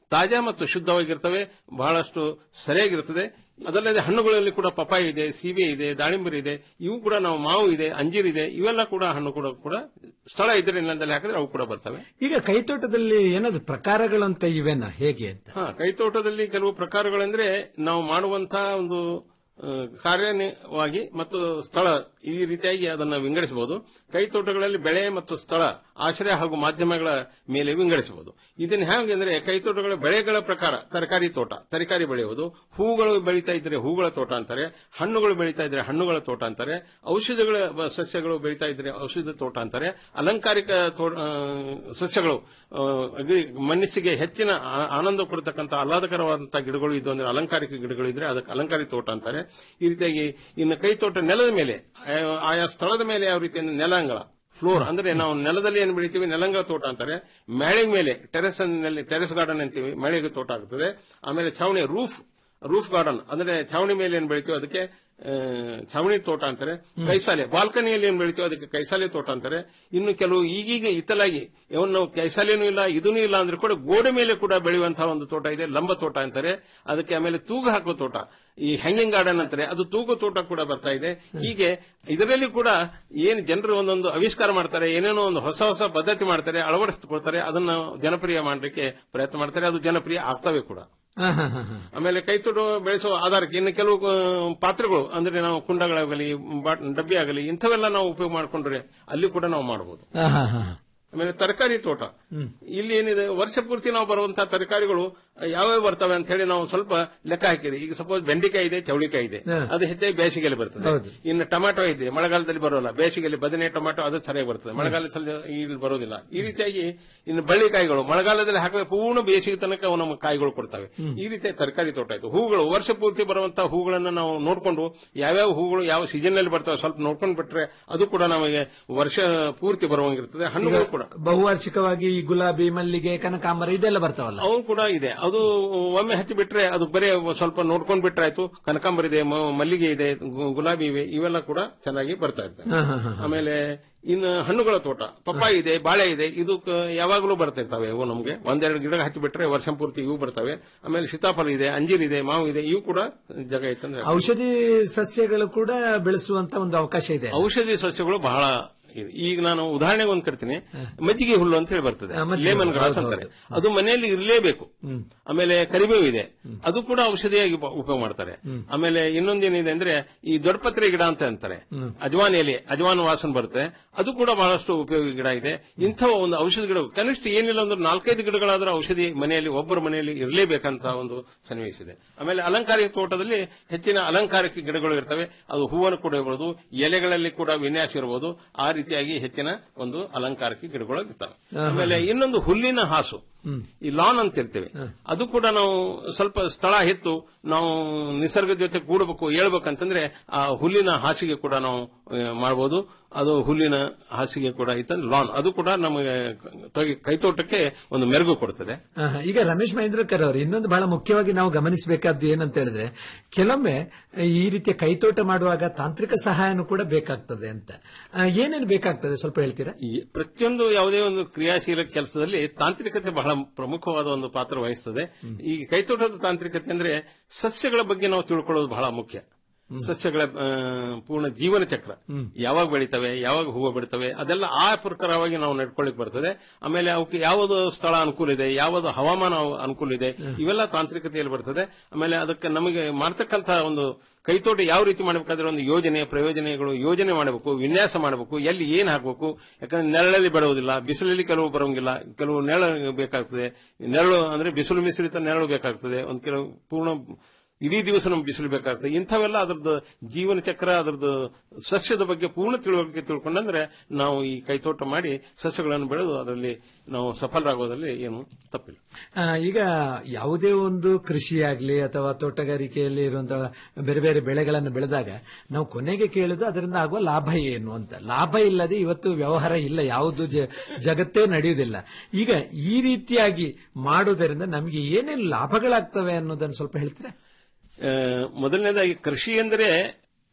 ತಾಜಾ ಮತ್ತು ಶುದ್ಧವಾಗಿರ್ತವೆ ಬಹಳಷ್ಟು ಸರಿಯಾಗಿರ್ತದೆ ಅದಲ್ಲದೆ ಹಣ್ಣುಗಳಲ್ಲಿ ಕೂಡ ಪಪಾಯಿ ಇದೆ ಸೀಬೆ ಇದೆ ದಾಳಿಂಬರಿ ಇದೆ ಇವು ಕೂಡ ನಾವು ಮಾವು ಇದೆ ಅಂಜೀರ್ ಇದೆ ಇವೆಲ್ಲ ಕೂಡ ಹಣ್ಣು ಕೂಡ ಕೂಡ ಸ್ಥಳ ಇದ್ರೆ ನೆಲದಲ್ಲಿ ಹಾಕಿದ್ರೆ ಅವು ಕೂಡ ಬರ್ತವೆ ಈಗ ಕೈತೋಟದಲ್ಲಿ ಏನಾದ್ರು ಪ್ರಕಾರಗಳಂತ ಇವೆನಾ ಹೇಗೆ ಅಂತ ಹಾ ಕೈತೋಟದಲ್ಲಿ ಕೆಲವು ಪ್ರಕಾರಗಳೆಂದ್ರೆ ನಾವು ಮಾಡುವಂತಹ ಒಂದು ಆ, ಕಾರ್ಯವಾಗಿ ಮತ್ತು ಸ್ಥಳ ಈ ರೀತಿಯಾಗಿ ಅದನ್ನು ವಿಂಗಡಿಸಬಹುದು ಕೈತೋಟಗಳಲ್ಲಿ ಬೆಳೆ ಮತ್ತು ಸ್ಥಳ ಆಶ್ರಯ ಹಾಗೂ ಮಾಧ್ಯಮಗಳ ಮೇಲೆ ವಿಂಗಡಿಸಬಹುದು ಇದನ್ನು ಹೇಗೆ ಅಂದ್ರೆ ಕೈತೋಟಗಳ ಬೆಳೆಗಳ ಪ್ರಕಾರ ತರಕಾರಿ ತೋಟ ತರಕಾರಿ ಬೆಳೆಯುವುದು ಹೂಗಳು ಬೆಳೀತಾ ಇದ್ರೆ ಹೂಗಳ ತೋಟ ಅಂತಾರೆ ಹಣ್ಣುಗಳು ಬೆಳೀತಾ ಇದ್ರೆ ಹಣ್ಣುಗಳ ತೋಟ ಅಂತಾರೆ ಔಷಧಿಗಳ ಬ- ಸಸ್ಯಗಳು ಬೆಳೀತಾ ಇದ್ರೆ ಔಷಧ ತೋಟ ಅಂತಾರೆ ಅಲಂಕಾರಿಕ ತೋ- ಆ, ಸಸ್ಯಗಳು ಆ, ಅಗ್ರಿ- ಮನಸ್ಸಿಗೆ ಹೆಚ್ಚಿನ ಆ- ಆನಂದ ಕೊಡತಕ್ಕಂಥ ಆಹ್ಲಾದಕರವಾದಂತಹ ಗಿಡಗಳು ಇದು ಅಂದ್ರೆ ಅಲಂಕಾರಿಕ ಗಿಡಗಳು ಇದ್ರೆ ಅದಕ್ಕೆ ಅಲಂಕಾರಿಕ ತೋಟ ಅಂತಾರೆ ಈ ರೀತಿಯಾಗಿ ಇನ್ನು ಕೈ ತೋಟ ನೆಲದ ಮೇಲೆ ಆ, ಆಯಾ ಸ್ಥಳದ ಮೇಲೆ ಯಾವ ರೀತಿ ನೆಲಾಂಗಳ ಫ್ಲೋರ್ ಅಂದ್ರೆ ನಾವು ನೆಲದಲ್ಲಿ ಏನು ಬೆಳಿತೀವಿ ನೆಲಂಗಳ ತೋಟ ಅಂತಾರೆ ಮ್ಯಾಳಿಗೆ ಮೇಲೆ ಟೆರೆಸ್ ಟೆರೆಸ್ ಗಾರ್ಡನ್ ಅಂತೀವಿ ಮಳೆಗೆ ತೋಟ ಆಗ್ತದೆ ಆಮೇಲೆ ಛಾವಣಿ ರೂಫ್ ರೂಫ್ ಗಾರ್ಡನ್ ಅಂದ್ರೆ ಛಾವಣಿ ಮೇಲೆ ಏನು ಬೆಳಿತೀವಿ ಅದಕ್ಕೆ ಆ, ಛಾವಣಿ ತೋಟ ಅಂತಾರೆ ಕೈಸಾಲೆ ಬಾಲ್ಕನಿಯಲ್ಲಿ ಏನು ಬೆಳಿತೀವಿ ಅದಕ್ಕೆ ಕೈಸಾಲೆ ತೋಟ ಅಂತಾರೆ ಇನ್ನು ಕೆಲವು ಈಗೀಗ ಇತ್ತಲಾಗಿ ಇವನ್ ನಾವು ಕೈಸಾಲೆನೂ ಇಲ್ಲ ಇದೂ ಇಲ್ಲ ಅಂದ್ರೆ ಕೂಡ ಗೋಡೆ ಮೇಲೆ ಕೂಡ ಬೆಳೆಯುವಂತಹ ಒಂದು ತೋಟ ಇದೆ ಲಂಬ ತೋಟ ಅಂತಾರೆ ಅದಕ್ಕೆ ಆಮೇಲೆ ತೂಗು ಹಾಕುವ ತೋಟ ಈ ಹ್ಯಾಂಗಿಂಗ್ ಗಾರ್ಡನ್ ಅಂತಾರೆ ಅದು ತೂಗು ತೋಟ ಕೂಡ ಬರ್ತಾ ಇದೆ ಹೀಗೆ ಇದರಲ್ಲಿ ಕೂಡ ಏನು ಜನರು ಒಂದೊಂದು ಆವಿಷ್ಕಾರ ಮಾಡ್ತಾರೆ ಏನೇನೋ ಒಂದು ಹೊಸ ಹೊಸ ಪದ್ಧತಿ ಮಾಡ್ತಾರೆ ಅಳವಡಿಸಿಕೊಳ್ತಾರೆ ಅದನ್ನ ಜನಪ್ರಿಯ ಮಾಡಲಿಕ್ಕೆ ಪ್ರಯತ್ನ ಮಾಡ್ತಾರೆ ಅದು ಜನಪ್ರಿಯ ಆಗ್ತವೆ ಕೂಡ ಹಾ, ಹಾ, ಹಾ, ಹಾ. ಆಮೇಲೆ ಕೈತೋಟ ಬೆಳೆಸುವ ಆಧಾರಕ್ಕೆ ಇನ್ನು ಕೆಲವು ಆ, ಪಾತ್ರೆಗಳು ಅಂದ್ರೆ ನಾವು ಕುಂಡಗಳಾಗಲಿ ಬಾಟ್- ಡಬ್ಬಿ ಆಗಲಿ ಇಂಥವೆಲ್ಲ ನಾವು ಉಪಯೋಗ ಮಾಡಿಕೊಂಡ್ರೆ ಅಲ್ಲಿ ಕೂಡ ನಾವು ಮಾಡಬಹುದು ಹಾ, ಹಾ, ಹಾ. ಆಮೇಲೆ ತರಕಾರಿ ತೋಟ ಇಲ್ಲಿ ಏನಿದೆ ವರ್ಷ ಪೂರ್ತಿ ನಾವು ಬರುವಂತಹ ತರಕಾರಿಗಳು ಯಾವ್ಯಾವ ಬರ್ತವೆ ಅಂತ ಹೇಳಿ ನಾವು ಸ್ವಲ್ಪ ಲೆಕ್ಕ ಹಾಕಿರಿ ಈಗ ಸಪೋಸ್ ಬೆಂಡೆಕಾಯಿ ಇದೆ ಚೌಳಿಕಾಯಿ ಇದೆ ಹಾ. ಅದು ಹೆಚ್ಚಾಗಿ ಬೇಸಿಗೆಯಲ್ಲಿ ಬರ್ತದೆ ಹೌದು. ಇನ್ನು ಟೊಮ್ಯಾಟೊ ಇದೆ ಮಳೆಗಾಲದಲ್ಲಿ ಬರೋಲ್ಲ ಬೇಸಿಗೆಯಲ್ಲಿ ಬದನೆ ಟೊಮ್ಯಾಟೊ ಅದು ಸರಿಯಾಗಿ ಬರ್ತದೆ ಮಳೆಗಾಲದಲ್ಲಿ ಇಲ್ಲಿ ಬರೋದಿಲ್ಲ ಈ ರೀತಿಯಾಗಿ ಇನ್ನು ಬಳ್ಳಿಕಾಯಿಗಳು ಮಳೆಗಾಲದಲ್ಲಿ ಹಾಕಿದ್ರೆ ಪೂರ್ಣ ಬೇಸಿಗೆ ತನಕ ಅವು ನಮ್ಮ ಕಾಯಿಗಳು ಕೊಡ್ತವೆ ಈ ರೀತಿಯ ತರಕಾರಿ ತೋಟ ಆಯ್ತು ಹೂಗಳು ವರ್ಷ ಪೂರ್ತಿ ಬರುವಂತಹ ಹೂಗಳನ್ನ ನಾವು ನೋಡಿಕೊಂಡು ಯಾವ್ಯಾವ ಹೂಗಳು ಯಾವ ಸೀಸನ್ ನಲ್ಲಿ ಬರ್ತವೆ ಸ್ವಲ್ಪ ನೋಡ್ಕೊಂಡು ಬಿಟ್ರೆ ಅದು ಕೂಡ ನಮಗೆ ವರ್ಷ ಪೂರ್ತಿ ಬರುವಂಗಿರ್ತದೆ ಹಣ್ಣುಗಳು ಕೂಡ ಬಹುವಾರ್ಷಿಕವಾಗಿ ಈ ಗುಲಾಬಿ ಮಲ್ಲಿಗೆ ಕನಕಾಂಬರ ಇದೆಲ್ಲ ಬರ್ತಾವಲ್ಲ ಅವು ಕೂಡ ಇದೆ ಅದು ಒಮ್ಮೆ ಹಚ್ಚಿ ಬಿಟ್ರೆ ಅದು ಬರೀ ಸ್ವಲ್ಪ ನೋಡ್ಕೊಂಡ್ ಬಿಟ್ರೆ ಆಯ್ತು ಕನಕಾಂಬರ ಇದೆ ಮ- ಮಲ್ಲಿಗೆ ಇದೆ ಗು- ಗುಲಾಬಿ ಇವೆ ಇವೆಲ್ಲ ಕೂಡ ಚೆನ್ನಾಗಿ ಬರ್ತಾ ಇರ್ತವೆ ಹಾ, ಹಾ, ಹಾ. ಆಮೇಲೆ ಇನ್ನು ಹಣ್ಣುಗಳ ತೋಟ ಪಪ್ಪಾಯಿ ಇದೆ ಬಾಳೆ ಇದೆ ಇದು ಕ- ಯಾವಾಗಲೂ ಬರ್ತಾ ಇರ್ತವೆ ಇವು ನಮಗೆ ಒಂದೆರಡು ಗಿಡ ಹಚ್ಚಿ ಬಿಟ್ರೆ ವರ್ಷ ಪೂರ್ತಿ ಇವು ಬರ್ತವೆ ಆಮೇಲೆ ಸೀತಾಫಲ ಇದೆ ಅಂಜೀರ್ ಇದೆ ಮಾವು ಇದೆ ಇವು ಕೂಡ ಜಾಗ ಐತಂದ್ರೆ ಔಷಧಿ ಸಸ್ಯಗಳು ಕೂಡ ಬೆಳೆಸುವಂತ ಒಂದು ಅವಕಾಶ ಇದೆ ಔಷಧಿ ಸಸ್ಯಗಳು ಬಹಳ ಇದೆ. ಈಗ ನಾನು ಉದಾಹರಣೆಗೆ ಒಂದು ಕಟ್ತೀನಿ ಮಜ್ಜಿಗೆ ಹುಲ್ಲು ಅಂತ ಹೇಳಿ ಬರ್ತದೆ ಹಾ, ಮಜ್ಜಿಗೆ ಲೇಮನ್ ಗ್ರಾಸ್ ಹೌದು, ಅಂತಾರೆ ಅದು ಮನೆಯಲ್ಲಿ ಇರಲೇಬೇಕು ಆಮೇಲೆ ಕರಿಬೇವು ಇದೆ ಅದು ಕೂಡ ಔಷಧಿಯಾಗಿ ಉಪ- ಉಪಯೋಗ ಮಾಡ್ತಾರೆ ಆಮೇಲೆ ಇನ್ನೊಂದೇನಿದೆ ಅಂದ್ರೆ ಈ ದೊಡ್ಡಪತ್ರೆ ಗಿಡ ಅಂತ ಅಂತಾರೆ ಅಜವಾನ್ ಎಲೆ ಅಜವಾನ್ ವಾಸನ ಬರುತ್ತೆ ಅದು ಕೂಡ ಬಹಳಷ್ಟು ಉಪಯೋಗಿ ಗಿಡ ಇದೆ ಇಂಥ ಒಂದು ಔಷಧಿ ಗಿಡ ಕನಿಷ್ಠ ಏನಿಲ್ಲ ಅಂದ್ರೆ ನಾಲ್ಕೈದು ಗಿಡಗಳಾದ್ರೂ ಔಷಧಿ ಮನೆಯಲ್ಲಿ ಒಬ್ಬರ ಮನೆಯಲ್ಲಿ ಇರಲೇಬೇಕಂತ ಒಂದು ಸನ್ನಿವೇಶ ಇದೆ ಆಮೇಲೆ ಅಲಂಕಾರಿಕ ತೋಟದಲ್ಲಿ ಹೆಚ್ಚಿನ ಅಲಂಕಾರಿಕ ಗಿಡಗಳು ಇರ್ತವೆ ಅದು ಹೂವನ್ನು ಕೂಡ ಇರಬಹುದು ಎಲೆಗಳಲ್ಲಿ ಕೂಡ ವಿನ್ಯಾಸ ಇರಬಹುದು ಆ ರೀತಿಯಾಗಿ ಹೆಚ್ಚಿನ ಒಂದು ಅಲಂಕಾರಿಕ ಗಿಡಗಳು ಇರ್ತವೆ ಆಮೇಲೆ ಇನ್ನೊಂದು ಹುಲ್ಲಿನ ಹಾಸು ಈ ಲಾನ್ ಅಂತ ಇರ್ತೇವೆ ಅದು ಕೂಡ ನಾವು ಸ್ವಲ್ಪ ಸ್ಥಳ ಹೆತ್ತು ನಾವು ನಿಸರ್ಗದ ಜೊತೆ ಕೂಡಬೇಕು ಹೇಳ್ಬೇಕಂತಂದ್ರೆ ಆ ಹುಲ್ಲಿನ ಹಾಸಿಗೆ ಕೂಡ ನಾವು ಆ, ಮಾಡಬಹುದು ಅದು ಹುಲ್ಲಿನ ಹಾಸಿಗೆ ಕೂಡ ಇತ್ತಂದ್ರೆ ಲಾನ್ ಅದು ಕೂಡ ನಮಗೆ ತೊಗೆ- ಕೈತೋಟಕ್ಕೆ ಒಂದು ಮೆರುಗು ಕೊಡ್ತದೆ ಆಹಾ, ಈಗ ರಮೇಶ್ ಮಹೇಂದ್ರಕರ್ ಅವರು ಇನ್ನೊಂದು ಬಹಳ ಮುಖ್ಯವಾಗಿ ನಾವು ಗಮನಿಸಬೇಕಾದ್ದು ಏನಂತ ಹೇಳಿದ್ರೆ ಕೆಲವೊಮ್ಮೆ ಈ ರೀತಿಯ ಕೈತೋಟ ಮಾಡುವಾಗ ತಾಂತ್ರಿಕ ಸಹಾಯನೂ ಕೂಡ ಬೇಕಾಗ್ತದೆ ಅಂತ ಆ, ಏನೇನು ಬೇಕಾಗ್ತದೆ ಸ್ವಲ್ಪ ಹೇಳ್ತೀರಾ ಈ ಪ್ರತಿಯೊಂದು ಯಾವುದೇ ಒಂದು ಕ್ರಿಯಾಶೀಲ ಕೆಲಸದಲ್ಲಿ ತಾಂತ್ರಿಕತೆ ಬಹಳ ಪ್ರಮುಖವಾದ ಒಂದು ಪಾತ್ರ ವಹಿಸ್ತದೆ ಈ ಕೈತೋಟದ ತಾಂತ್ರಿಕತೆ ಅಂದ್ರೆ ಸಸ್ಯಗಳ ಬಗ್ಗೆ ನಾವು ತಿಳ್ಕೊಳ್ಳೋದು ಬಹಳ ಮುಖ್ಯ ಸಸ್ಯಗಳ ಆ, ಪೂರ್ಣ ಜೀವನ ಚಕ್ರ ಯಾವಾಗ ಬೆಳಿತವೆ ಯಾವಾಗ ಹೂವು ಬಿಡ್ತವೆ ಅದೆಲ್ಲ ಆ ಪ್ರಕಾರವಾಗಿ ನಾವು ನಡ್ಕೊಳ್ಳಿಕ್ ಬರ್ತದೆ ಆಮೇಲೆ ಅವಕ್ಕೆ ಯಾವುದು ಸ್ಥಳ ಅನುಕೂಲ ಇದೆ ಯಾವುದು ಹವಾಮಾನ ಅನುಕೂಲ ಇದೆ ಇವೆಲ್ಲ ತಾಂತ್ರಿಕತೆಯಲ್ಲಿ ಬರ್ತದೆ ಆಮೇಲೆ ಅದಕ್ಕೆ ನಮಗೆ ಮಾಡ್ತಕ್ಕಂತಹ ಒಂದು ಕೈತೋಟ ಯಾವ ರೀತಿ ಮಾಡಬೇಕಾದ್ರೆ ಒಂದು ಯೋಜನೆ ಪ್ರಯೋಜನೆಗಳು ಯೋಜನೆ ಮಾಡಬೇಕು ವಿನ್ಯಾಸ ಮಾಡಬೇಕು ಎಲ್ಲಿ ಏನ್ ಹಾಕಬೇಕು ಯಾಕಂದ್ರೆ ನೆರಳಲ್ಲಿ ಬೆಳೆಯುವುದಿಲ್ಲ ಬಿಸಿಲಲ್ಲಿ ಕೆಲವು ಬರೋಂಗಿಲ್ಲ ಕೆಲವು ನೆರಳು ಬೇಕಾಗ್ತದೆ ನೆರಳು ಅಂದ್ರೆ ಬಿಸಿಲು ಮಿಶ್ರಿತ ನೆರಳು ಬೇಕಾಗ್ತದೆ ಒಂದು ಕೆಲವು ಪೂರ್ಣ ಇಡೀ ದಿವಸ ನಮ್ಗೆ ಬಿಸಿಲು ಬೇಕಾಗ್ತದೆ ಇಂಥವೆಲ್ಲ ಅದರದ್ದು ಜೀವನ ಚಕ್ರ ಅದರದ್ದು ಸಸ್ಯದ ಬಗ್ಗೆ ಪೂರ್ಣ ತಿಳುವಳಿಕೆ ತಿಳ್ಕೊಂಡಂದ್ರೆ ನಾವು ಈ ಕೈತೋಟ ಮಾಡಿ ಸಸ್ಯಗಳನ್ನು ಬೆಳೆದು ಅದರಲ್ಲಿ ನಾವು ಸಫಲರಾಗೋದ್ರಲ್ಲಿ ಏನು ತಪ್ಪಿಲ್ಲ ಆ, ಈಗ ಯಾವುದೇ ಒಂದು ಕೃಷಿಯಾಗ್ಲಿ ಅಥವಾ ತೋಟಗಾರಿಕೆಯಲ್ಲಿ ಇರುವಂತಹ ಬೇರೆ ಬೇರೆ ಬೆಳೆಗಳನ್ನು ಬೆಳೆದಾಗ ನಾವು ಕೊನೆಗೆ ಕೇಳುದು ಅದರಿಂದ ಆಗುವ ಲಾಭ ಏನು ಅಂತ ಲಾಭ ಇಲ್ಲದೆ ಇವತ್ತು ವ್ಯವಹಾರ ಇಲ್ಲ ಯಾವುದು ಜ- ಜಗತ್ತೇ ನಡೆಯುವುದಿಲ್ಲ ಈಗ ಈ ರೀತಿಯಾಗಿ ಮಾಡುವುದರಿಂದ ನಮಗೆ ಏನೇನು ಲಾಭಗಳಾಗ್ತವೆ ಅನ್ನೋದನ್ನು ಸ್ವಲ್ಪ ಹೇಳ್ತೀರಾ ಆ, ಮೊದಲನೇದಾಗಿ ಕೃಷಿ ಎಂದರೆ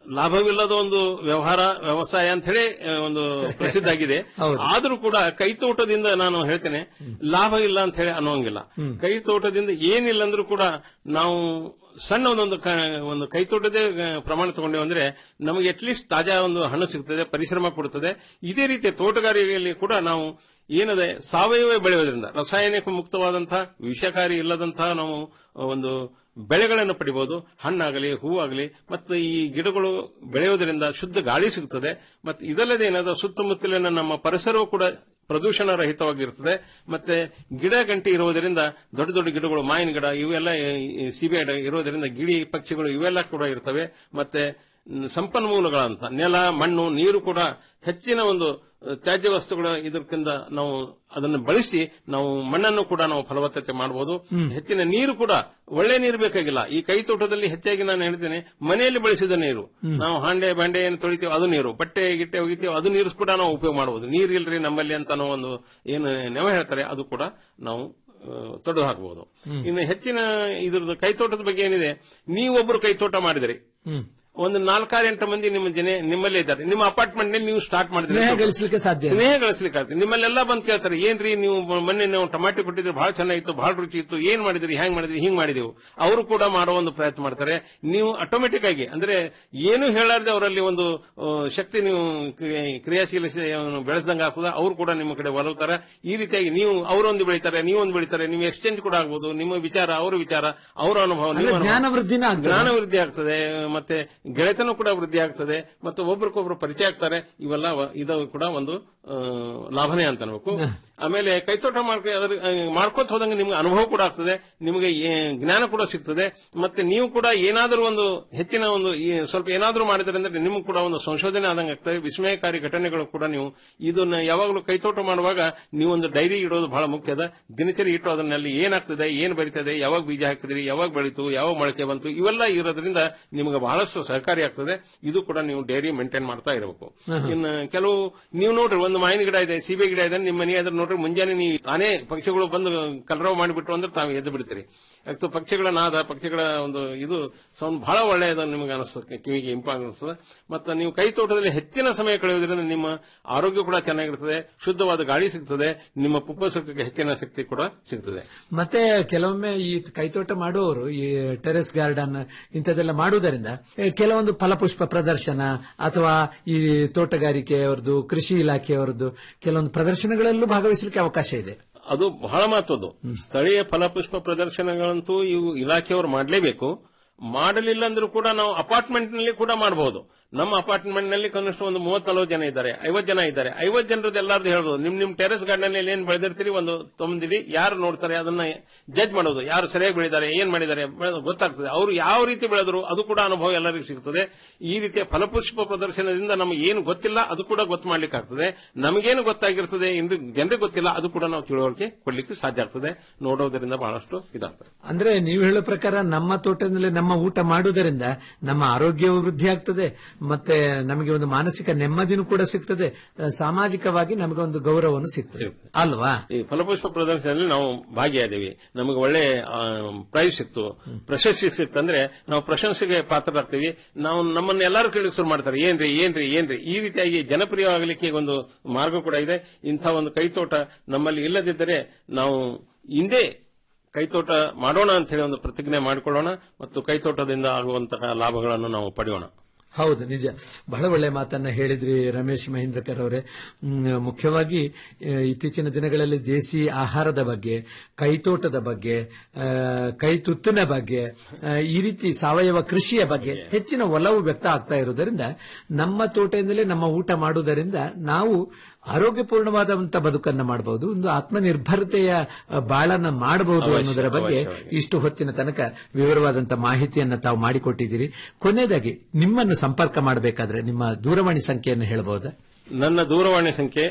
ಲಾಭವಿಲ್ಲದ ಒಂದು ವ್ಯವಹಾರ ವ್ಯವಸಾಯ ಅಂತ ಹೇಳಿ ಆ, ಒಂದು ಪ್ರಸಿದ್ಧ ಆಗಿದೆ ಆದ್ರೂ ಕೂಡ ಕೈತೋಟದಿಂದ ನಾನು ಹೇಳ್ತೇನೆ ಲಾಭ ಇಲ್ಲ ಅಂತ ಹೇಳಿ ಅನ್ನೋಂಗಿಲ್ಲ ಕೈತೋಟದಿಂದ ಏನಿಲ್ಲ ಅಂದ್ರೂ ಕೂಡ ನಾವು ಸಣ್ಣ ಒಂದೊಂದು ಕ- ಒಂದು ಕೈತೋಟದೇ ಆ, ಪ್ರಮಾಣ ತಗೊಂಡೇವು ಅಂದ್ರೆ ನಮಗೆ ಅಟ್ಲೀಸ್ಟ್ ತಾಜಾ ಒಂದು ಹಣ್ಣು ಸಿಗ್ತದೆ ಪರಿಶ್ರಮ ಕೊಡುತ್ತದೆ ಇದೇ ರೀತಿ ತೋಟಗಾರಿಕೆಯಲ್ಲಿ ಕೂಡ ನಾವು ಏನದೆ ಸಾವಯವ ಬೆಳೆಯೋದ್ರಿಂದ ರಾಸಾಯನಿಕ ಮುಕ್ತವಾದಂತಹ ವಿಷಕಾರಿ ಇಲ್ಲದಂತಹ ನಾವು ಒಂದು ಬೆಳೆಗಳನ್ನು ಪಡಿಬಹುದು ಹಣ್ಣಾಗಲಿ ಹೂವಾಗಲಿ ಮತ್ತು ಈ ಗಿಡಗಳು ಬೆಳೆಯೋದ್ರಿಂದ ಶುದ್ಧ ಗಾಳಿ ಸಿಗುತ್ತದೆ ಮತ್ತು ಇದಲ್ಲದೆ ಏನಾದ ಸುತ್ತಮುತ್ತಲಿನ ನಮ್ಮ ಪರಿಸರವು ಕೂಡ ಪ್ರದೂಷಣ ರಹಿತವಾಗಿರುತ್ತದೆ ಮತ್ತೆ ಗಿಡ ಗಂಟಿ ಇರುವುದರಿಂದ ದೊಡ್ಡ ದೊಡ್ಡ ಗಿಡಗಳು ಮಾವಿನ ಗಿಡ ಇವೆಲ್ಲ ಈ ಸೀಬೆ ಗಿಡ ಇರೋದರಿಂದ ಗಿಳಿ ಪಕ್ಷಿಗಳು ಇವೆಲ್ಲ ಕೂಡ ಇರ್ತವೆ ಮತ್ತೆ ಮ್, ಸಂಪನ್ಮೂಲಗಳಂತ ನೆಲ ಮಣ್ಣು ನೀರು ಕೂಡ ಹೆಚ್ಚಿನ ಒಂದು ಅ, ತ್ಯಾಜ್ಯ ವಸ್ತುಗಳ ಇದಕ್ಕಿಂತ ನಾವು ಅದನ್ನು ಬಳಸಿ ನಾವು ಮಣ್ಣನ್ನು ಕೂಡ ನಾವು ಫಲವತ್ತತೆ ಮಾಡಬಹುದು ಹೆಚ್ಚಿನ ನೀರು ಕೂಡ ಒಳ್ಳೆ ನೀರು ಬೇಕಾಗಿಲ್ಲ ಈ ಕೈ ತೋಟದಲ್ಲಿ ಹೆಚ್ಚಾಗಿ ನಾನು ಹೇಳ್ತೇನೆ ಮನೆಯಲ್ಲಿ ಬಳಸಿದ ನೀರು ನಾವು ಹಾಂಡೆ ಬಾಂಡೆ ಏನು ತೊಳಿತೀವಿ ಅದು ನೀರು ಬಟ್ಟೆ ಗಿಟ್ಟೆ ಒಗಿತೀವಿ ಅದು ನೀರು ಕೂಡ ನಾವು ಉಪಯೋಗ ಮಾಡಬಹುದು ನೀರು ಇಲ್ರಿ ನಮ್ಮಲ್ಲಿ ಅಂತ ನಾವು ಒಂದು ಏನು ನೆವ ಹೇಳ್ತಾರೆ ಅದು ಕೂಡ ನಾವು ತೊಡೆದು ಹಾಕಬಹುದು ಇನ್ನು ಹೆಚ್ಚಿನ ಇದ್ರದ್ದು ಕೈತೋಟದ ಬಗ್ಗೆ ಏನಿದೆ ನೀವೊಬ್ರು ಕೈತೋಟ ಮಾಡಿದ್ರಿ ಒಂದು ನಾಲ್ಕಾರು ಎಂಟು ಮಂದಿ ನಿಮ್ಮ ಜನ ನಿಮ್ಮಲ್ಲೇ ಇದ್ದಾರೆ ನಿಮ್ಮ ಅಪಾರ್ಟ್ಮೆಂಟ್ ನಲ್ಲಿ ನೀವು ಸ್ಟಾರ್ಟ್ ಮಾಡಿದ್ರಿ ಸ್ನೇಹ ಗಳಿಸಲಿಕ್ಕೆ ಸಾಧ್ಯ ಸ್ನೇಹ ಗಳಿಸ್ಲಿಕ್ಕೆ ಆಗ್ತದೆ ನಿಮ್ಮಲ್ಲೆಲ್ಲ ಬಂದು ಕೇಳ್ತಾರೆ ಏನ್ರಿ ನೀವು ಮೊನ್ನೆ ನಾವು ಟಮಾಟೆ ಕೊಟ್ಟಿದ್ರೆ ಬಹಳ ಚೆನ್ನಾಗಿತ್ತು ಬಹಳ ರುಚಿ ಇತ್ತು ಏನ್ ಮಾಡಿದ್ರಿ ಹ್ಯಾಂಗ್ ಮಾಡಿದ್ರಿ ಹಿಂಗ್ ಮಾಡಿದೆವು ಅವರು ಕೂಡ ಮಾಡೋ ಒಂದು ಪ್ರಯತ್ನ ಮಾಡ್ತಾರೆ ನೀವು ಆಟೋಮೆಟಿಕ್ ಆಗಿ ಅಂದ್ರೆ ಏನು ಹೇಳಾರ್ದೆ ಅವರಲ್ಲಿ ಒಂದು ಆ, ಶಕ್ತಿ ನೀವು ಕ್ರಿಯೆ- ಕ್ರಿಯಾಶೀಲ ಬೆಳೆದಂಗ ಆಗ್ತದ ಅವರು ಕೂಡ ನಿಮ್ಮ ಕಡೆ ಒಲವುತ್ತಾರೆ ಈ ರೀತಿಯಾಗಿ ನೀವು ಅವರೊಂದು ಬೆಳಿತಾರೆ ನೀವೊಂದು ಬೆಳಿತಾರೆ ನೀವು ಎಕ್ಸ್ಚೇಂಜ್ ಕೂಡ ಆಗ್ಬೋದು ನಿಮ್ಮ ವಿಚಾರ ಅವರ ವಿಚಾರ ಅವರ ಅನುಭವ ನಿಮ್ಮ ಅಂದ್ರೆ ಅನುಭವ. ಜ್ಞಾನ ವೃದ್ಧಿನೂ ಆಗ್ತದೆ. ಜ್ಞಾನ ವೃದ್ಧಿ ಆಗ್ತದೆ ಮತ್ತೆ ಗೆಳೆತನ ಕೂಡ ವೃದ್ಧಿ ಆಗ್ತದೆ ಮತ್ತು ಒಬ್ರಿಗೊಬ್ರು ಪರಿಚಯ ಆಗ್ತಾರೆ ಇವೆಲ್ಲ ವ- ಇದು ಕೂಡ ಒಂದು ಆ, ಲಾಭನೇ ಅಂತ ಅನ್ಬೇಕು ಆಮೇಲೆ ಕೈತೋಟ ಮಾಡ್ಕೊ ಅದ್ರ ಆ, ಮಾಡ್ಕೋತ ಹೋದಂಗೆ ನಿಮ್ಗೆ ಅನುಭವ ಕೂಡ ಆಗ್ತದೆ ನಿಮಗೆ ಏ- ಜ್ಞಾನ ಕೂಡ ಸಿಗ್ತದೆ ಮತ್ತೆ ನೀವು ಕೂಡ ಏನಾದರೂ ಒಂದು ಹೆಚ್ಚಿನ ಒಂದು ಈ ಸ್ವಲ್ಪ ಏನಾದರೂ ಮಾಡಿದ್ರೆ ಅಂದ್ರೆ ನಿಮ್ಗೆ ಕೂಡ ಒಂದು ಸಂಶೋಧನೆ ಆದಂಗೆ ಆಗ್ತದೆ ವಿಸ್ಮಯಕಾರಿ ಘಟನೆಗಳು ಕೂಡ ನೀವು ಇದನ್ನ ಯಾವಾಗಲೂ ಕೈತೋಟ ಮಾಡುವಾಗ ನೀವು ಒಂದು ಡೈರಿ ಇಡೋದು ಬಹಳ ಮುಖ್ಯದ ದಿನಚರಿ ಇಟ್ಟು ಅದನ್ನಲ್ಲಿ ಏನಾಗ್ತದೆ ಏನ್ ಬರೀತದೆ ಯಾವಾಗ ಬೀಜ ಹಾಕಿದ್ರಿ ಯಾವಾಗ ಬೆಳೀತು ಯಾವಾಗ ಮೊಳಕೆ ಬಂತು ಇವೆಲ್ಲ ಇರೋದ್ರಿಂದ ನಿಮಗೆ ಬಹಳಷ್ಟು ಸಹಕಾರಿ ಆಗ್ತದೆ ಇದು ಕೂಡ ನೀವು ಡೈರಿ ಮೇಂಟೈನ್ ಮಾಡ್ತಾ ಇರಬೇಕು ಇನ್ನು ಕೆಲವು ನೀವು ನೋಡ್ರಿ ಒಂದು ಮಾವಿನ ಗಿಡ ಇದೆ ಸೀಬೆ ಗಿಡ ಇದೆ ನಿಮ್ಮ ಮನೆ ಅದ್ರ ನೋಡ್ರಿ ಮುಂಜಾನೆ ನೀವು ತಾನೇ ಪಕ್ಷಿಗಳು ಬಂದು ಕಲರವ ಮಾಡಿಬಿಟ್ರು ಅಂದ್ರೆ ತಾವು ಎದ್ದು ಬಿಡ್ತೀರಿ ಯಾಕೆ ಪಕ್ಷಿಗಳ ನಾದ ಪಕ್ಷಿಗಳ ಒಂದು ಇದು ಸೌಂಡ್ ಬಹಳ ಒಳ್ಳೆಯದು ನಿಮಗೆ ಅನಿಸ್ತದೆ ಕಿವಿಗೆ ಇಂಪಾಗಿ ಅನಿಸ್ತದೆ ಮತ್ತು ನೀವು ಕೈ ತೋಟದಲ್ಲಿ ಹೆಚ್ಚಿನ ಸಮಯ ಕಳೆಯುವುದರಿಂದ ನಿಮ್ಮ ಆರೋಗ್ಯ ಕೂಡ ಚೆನ್ನಾಗಿರ್ತದೆ ಶುದ್ಧವಾದ ಗಾಳಿ ಸಿಗ್ತದೆ ನಿಮ್ಮ ಪುಪ್ಪಸಕ್ಕೆ ಹೆಚ್ಚಿನ ಶಕ್ತಿ ಕೂಡ ಸಿಗ್ತದೆ ಮತ್ತೆ ಕೆಲವೊಮ್ಮೆ ಈ ಕೈತೋಟ ಮಾಡುವವರು ಈ ಟೆರೆಸ್ ಗಾರ್ಡನ್ ಇಂಥದ್ದೆಲ್ಲ ಮಾಡುವುದರಿಂದ ಏ, ಕೆಲವೊಂದು ಫಲಪುಷ್ಪ ಪ್ರದರ್ಶನ ಅಥವಾ ಈ ತೋಟಗಾರಿಕೆಯವರದ್ದು ಕೃಷಿ ಇಲಾಖೆಯವರದ್ದು ಕೆಲವೊಂದು ಪ್ರದರ್ಶನಗಳಲ್ಲೂ ಭಾಗವಹಿಸಲಿಕ್ಕೆ ಅವಕಾಶ ಇದೆ ಅದು ಬಹಳ ಮಹತ್ವದ್ದು ಸ್ಥಳೀಯ ಫಲಪುಷ್ಪ ಪ್ರದರ್ಶನಗಳಂತೂ ಇವು ಇಲಾಖೆಯವರು ಮಾಡಲೇಬೇಕು ಮಾಡಲಿಲ್ಲ ಅಂದ್ರೂ ಕೂಡ ನಾವು ಅಪಾರ್ಟ್ಮೆಂಟ್ ನಲ್ಲಿ ಕೂಡ ಮಾಡಬಹುದು ನಮ್ಮ ಅಪಾರ್ಟ್ಮೆಂಟ್ ನಲ್ಲಿ ಕನಿಷ್ಠ ಒಂದು ಮೂವತ್ತು ನಲವತ್ತು ಜನ ಇದ್ದಾರೆ ಐವತ್ತು ಜನ ಇದ್ದಾರೆ ಐವತ್ತು ಜನರದ್ದು ಎಲ್ಲಾರ್ದು ಹೇಳ್ಬೋದು ನಿಮ್ ನಿಮ್ ಟೆರೆಸ್ ಗಾರ್ಡನ್ ನಲ್ಲಿ ಏನ್ ಬೆಳೆದಿರ್ತೀರಿ ಒಂದು ತೊಂದಿರಿ ಯಾರು ನೋಡ್ತಾರೆ ಅದನ್ನ ಜಡ್ಜ್ ಮಾಡೋದು ಯಾರು ಸರಿಯಾಗಿ ಬೆಳೆದಿದ್ದಾರೆ ಏನ್ ಮಾಡಿದ್ದಾರೆ ಬೆಳೆದು ಗೊತ್ತಾಗ್ತದೆ ಅವರು ಯಾವ ರೀತಿ ಬೆಳೆದ್ರು ಅದು ಕೂಡ ಅನುಭವ ಎಲ್ಲರಿಗೂ ಸಿಗ್ತದೆ ಈ ರೀತಿಯ ಫಲಪುಷ್ಪ ಪ್ರದರ್ಶನದಿಂದ ನಮಗೆ ಏನು ಗೊತ್ತಿಲ್ಲ ಅದು ಕೂಡ ಗೊತ್ತು ಮಾಡ್ಲಿಕ್ಕೆ ಆಗ್ತದೆ ನಮಗೇನು ಗೊತ್ತಾಗಿರ್ತದೆ ಎಂದು ಜನರಿಗೆ ಗೊತ್ತಿಲ್ಲ ಅದು ಕೂಡ ನಾವು ತಿಳುವಳಿಕೆ ಕೊಡ್ಲಿಕ್ಕೆ ಸಾಧ್ಯ ಆಗ್ತದೆ ನೋಡೋದರಿಂದ ಬಹಳಷ್ಟು ಇದಾಗ್ತದೆ ಅಂದ್ರೆ ನೀವು ಹೇಳೋ ಪ್ರಕಾರ ನಮ್ಮ ತೋಟದಲ್ಲಿ ನಮ್ಮ ಊಟ ಮಾಡುವುದರಿಂದ ನಮ್ಮ ಆರೋಗ್ಯವು ವೃದ್ಧಿ ಆಗ್ತದೆ ಮತ್ತೆ ನಮಗೆ ಒಂದು ಮಾನಸಿಕ ನೆಮ್ಮದಿನೂ ಕೂಡ ಸಿಗ್ತದೆ ಆ, ಸಾಮಾಜಿಕವಾಗಿ ನಮಗೆ ಒಂದು ಗೌರವವನ್ನು ಸಿಗ್ತದೆ ಅಲ್ವಾ ಈ ಫಲಪುಷ್ಪ ಪ್ರದರ್ಶನದಲ್ಲಿ ನಾವು ಭಾಗಿಯಾದೇವಿ ನಮಗೆ ಒಳ್ಳೆ ಪ್ರೈಸ್ ಸಿಕ್ತು ಪ್ರಶಸ್ತಿ ಸಿಕ್ತಂದ್ರೆ ನಾವು ಪ್ರಶಂಸೆಗೆ ಪಾತ್ರರಾಗ್ತೀವಿ ನಾವು ನಮ್ಮನ್ನ ಎಲ್ಲರೂ ಕೇಳಲಿಕ್ಕೆ ಶುರು ಮಾಡ್ತಾರೆ ಏನ್ರಿ ಏನ್ರಿ ಏನ್ರಿ ಈ ರೀತಿಯಾಗಿ ಜನಪ್ರಿಯವಾಗಲಿಕ್ಕೆ ಒಂದು ಮಾರ್ಗ ಕೂಡ ಇದೆ ಇಂಥ ಒಂದು ಕೈತೋಟ ನಮ್ಮಲ್ಲಿ ಇಲ್ಲದಿದ್ದರೆ ನಾವು ಹಿಂದೆ ಕೈತೋಟ ಮಾಡೋಣ ಅಂತ ಹೇಳಿ ಒಂದು ಪ್ರತಿಜ್ಞೆ ಮಾಡಿಕೊಳ್ಳೋಣ ಮತ್ತು ಕೈತೋಟದಿಂದ ಆಗುವಂತಹ ಲಾಭಗಳನ್ನು ನಾವು ಪಡೆಯೋಣ ಹೌದು ನಿಜ ಬಹಳ ಒಳ್ಳೆ ಮಾತನ್ನ ಹೇಳಿದ್ರಿ ರಮೇಶ್ ಮಹೇಂದ್ರಕರ್ ಅವರೇ ಹ್ಮ್, ಮುಖ್ಯವಾಗಿ ಆ, ಇತ್ತೀಚಿನ ದಿನಗಳಲ್ಲಿ ದೇಸಿ ಆಹಾರದ ಬಗ್ಗೆ ಕೈತೋಟದ ಬಗ್ಗೆ ಆ, ಕೈತುತ್ತಿನ ಬಗ್ಗೆ ಆ, ಈ ರೀತಿ ಸಾವಯವ ಕೃಷಿಯ ಬಗ್ಗೆ ಹೆಚ್ಚಿನ ಒಲವು ವ್ಯಕ್ತ ಆಗ್ತಾ ಇರುವುದರಿಂದ ನಮ್ಮ ತೋಟದಿಂದಲೇ ನಮ್ಮ ಊಟ ಮಾಡುವುದರಿಂದ ನಾವು ಆರೋಗ್ಯಪೂರ್ಣವಾದಂತಹ ಬದುಕನ್ನ ಮಾಡಬಹುದು ಒಂದು ಆತ್ಮನಿರ್ಭರತೆಯ ಆ, ಬಾಳನ್ನ ಮಾಡಬಹುದು ಅವಶ್ಯ, ಅನ್ನೋದರ ಬಗ್ಗೆ ಅವಶ್ಯವಾಗಿ. ಇಷ್ಟು ಹೊತ್ತಿನ ತನಕ ವಿವರವಾದಂತಹ ಮಾಹಿತಿಯನ್ನ ತಾವು ಮಾಡಿಕೊಟ್ಟಿದ್ದೀರಿ ಕೊನೆಯದಾಗಿ ನಿಮ್ಮನ್ನು ಸಂಪರ್ಕ ಮಾಡಬೇಕಾದ್ರೆ ನಿಮ್ಮ ದೂರವಾಣಿ ಸಂಖ್ಯೆಯನ್ನು ಹೇಳಬಹುದಾ ನನ್ನ ದೂರವಾಣಿ ಸಂಖ್ಯೆ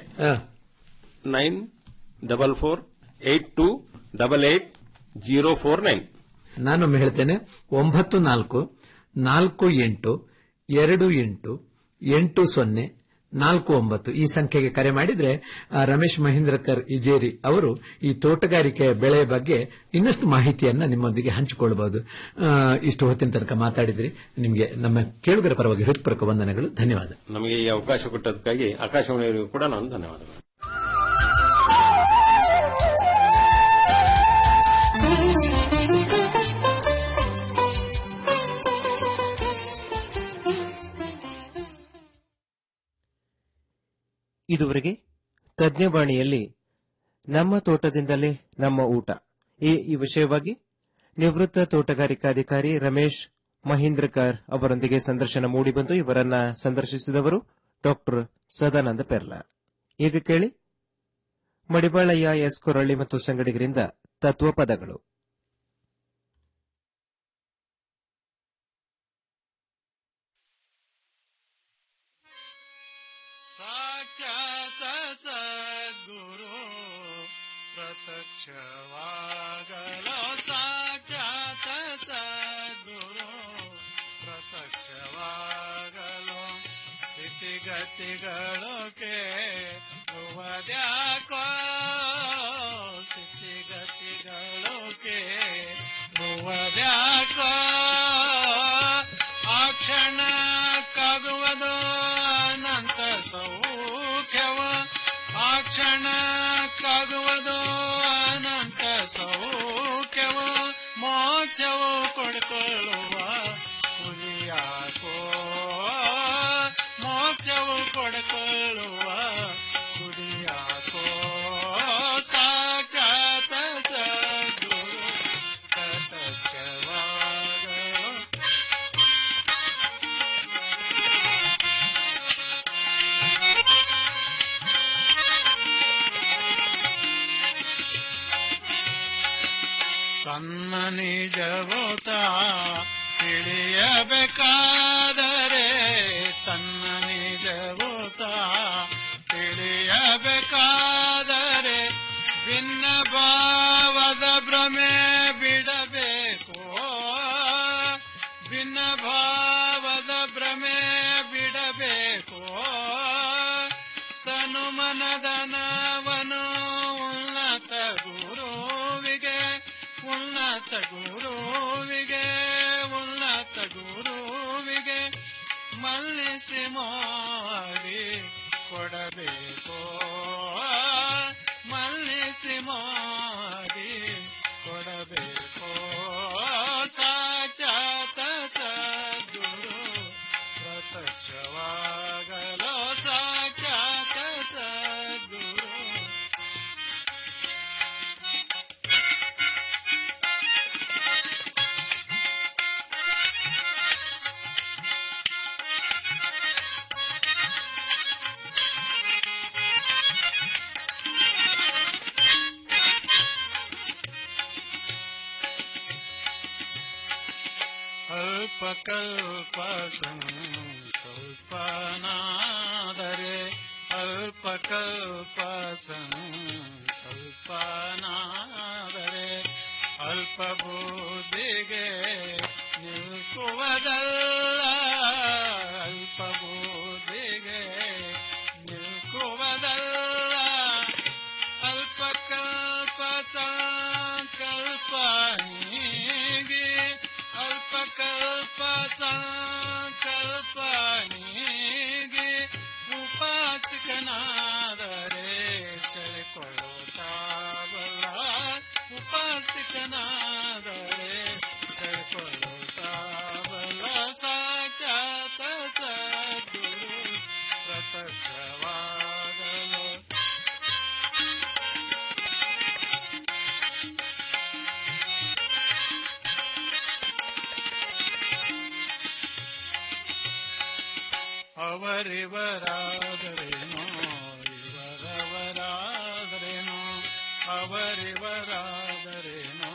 nine double four eight two double eight zero four nine ನಾನೊಮ್ಮೆ ಹೇಳ್ತೇನೆ ಒಂಬತ್ತು ನಾಲ್ಕು ನಾಲ್ಕು ಎಂಟು ಎರಡು ಎಂಟು ಎಂಟು ಸೊನ್ನೆ ನಾಲ್ಕು ಒಂಬತ್ತು ಈ ಸಂಖ್ಯೆಗೆ ಕರೆ ಮಾಡಿದ್ರೆ ಆ, ರಮೇಶ್ ಮಹೇಂದ್ರಕರ್ ಇಜೇರಿ ಅವರು ಈ ತೋಟಗಾರಿಕೆ ಬೆಳೆ ಬಗ್ಗೆ ಇನ್ನಷ್ಟು ಮಾಹಿತಿಯನ್ನ ನಿಮ್ಮೊಂದಿಗೆ ಹಂಚಿಕೊಳ್ಳಬಹುದು ಆ, ಇಷ್ಟು ಹೊತ್ತಿನ ತನಕ ಮಾತಾಡಿದ್ರಿ ನಿಮಗೆ ನಮ್ಮ ಕೇಳುಗರ ಪರವಾಗಿ ಹೃತ್ಪೂರ್ವಕ ವಂದನೆಗಳು ಧನ್ಯವಾದ ನಮಗೆ ಈ ಅವಕಾಶ ಕೊಟ್ಟದಕ್ಕಾಗಿ ಆಕಾಶವಾಣಿಯವರಿಗೂ ಕೂಡ ನಾನು ಧನ್ಯವಾದಗಳು ಇದುವರೆಗೆ ತಜ್ಞವಾಣಿಯಲ್ಲಿ ನಮ್ಮ ತೋಟದಿಂದಲೇ ನಮ್ಮ ಊಟ ಈ ಈ ವಿಷಯವಾಗಿ ನಿವೃತ್ತ ತೋಟಗಾರಿಕಾಧಿಕಾರಿ ರಮೇಶ್ ಮಹೀಂದ್ರಕರ್ ಅವರೊಂದಿಗೆ ಸಂದರ್ಶನ ಮೂಡಿಬಂದು ಇವರನ್ನ ಸಂದರ್ಶಿಸಿದವರು ಡಾಕ್ಟರ್ ಸದಾನಂದ ಪೆರ್ಲಾ ಈಗ ಕೇಳಿ ಮಡಿವಾಳಯ್ಯ ಎಸ್ ಕೊರಳ್ಳಿ ಮತ್ತು ಸಂಗಡಿಗರಿಂದ ತತ್ವಪದಗಳು ಸಾಕ್ಷಾತ ಸದ್ಗುರು ಪ್ರತ್ಯಕ್ಷವಾಗಲೋ ಸಾಕ್ಷಾತ ಸದ್ಗುರು ಪ್ರತ್ಯಕ್ಷವಾಗಲೋ ಸ್ಥಿತಿಗತಿಗಳು ಕೇಳುವುದ್ಯಾಕೋ ಸ್ಥಿತಿಗತಿಗಳು ಕೇಳುವುದ್ಯಾಕೋ ಆ ಕ್ಷಣಕ್ಕಾಗುವುದು ಅನಂತ ಸೌಖ್ಯವ ಆ ಕ್ಷಣಕ್ಕಾಗುವುದು ಅನಂತ ಸೌಖ್ಯವು ಮೋಕ್ಷವು ಕೊಡ್ಕೊಳ್ಳುವ ಕುಲಿಯಾಕೋ ಮೋಕ್ಷವು ಕೊಡ್ಕೊಳ್ಳುವ ಕುಲಿಯಾಕೋ ಸಾಕ್ಷಾತ ಸದ್ಗುರು ಕಟಕವಾಗೋ ತನ್ನ ನಿಜವೂತ ತಿಳಿಯಬೇಕಾದರೆ ತನ್ನ ನಿಜವೂತ ತಿಳಿಯಬೇಕಾದರೆ ಭಿನ್ನ ಭಾವದ ಭ್ರಮೆ ಬಿಡಬೇಕು ಭಿನ್ನ ಭಾವದ ಭ್ರಮೆ ಬಿಡಬೇಕು ತನು ಮನದನವನು ಉನ್ನತ ಗುರುವಿಗೆ ಉನ್ನತ ಗುರುವಿಗೆ ಉನ್ನತ ಗುರುವಿಗೆ ಮಲ್ಲಿಸಿ ಮಾಡಿ ಕೊಡಬೇಕು ಮಲ್ಲಿಸಿ ಮಾಡಿ ಕೊಡಬೇಕು ಸಾಚಾತ ಸದ್ಗುರು ಪ್ರತ್ಯಕ್ಷವಾಗಲೋ ಸಾಚಾತ ಸದ್ಗುರು ಅಲ್ಪಕಲ್ಪ ಸಂಕಲ್ಪನಾದರೆ ಅಲ್ಪಕಲ್ಪ ಸಂಕಲ್ಪನಾದರೆ ಅಲ್ಪ ಬುದ್ಧಿಗೆ ನಿಲ್ಕುವುದಲ್ಲ ಅಲ್ಪ ಬುದ್ಧಿಗೆ ನಿಲ್ಕುವುದಲ್ಲ ಅಲ್ಪಕಲ್ಪ ಸಂಕಲ್ಪನಿಗೆ ಅಲ್ಪಕಲ್ಪ ಸಂಕಲ್ಪನಿಗೆ ಉಪಾಸ್ತಿಕನಾದರೆ ಸೆಳೆಕೊಳ್ಳುತ್ತಾವಲ್ಲ ಉಪಾಸ್ತಿಕನಾದರೆ ಸೆಳೆಕೊಳ್ಳುತ್ತಾವಲ್ಲ ಸಾಕ್ಷಾತ ಸದ್ಗುರು ಪ್ರತ್ಯಕ್ಷವಾಗಲು ಅವರಿವರಾದರೇನೋ ಇವರವರಾದರೇನೋ ಅವರಿವರಾದರೇನೋ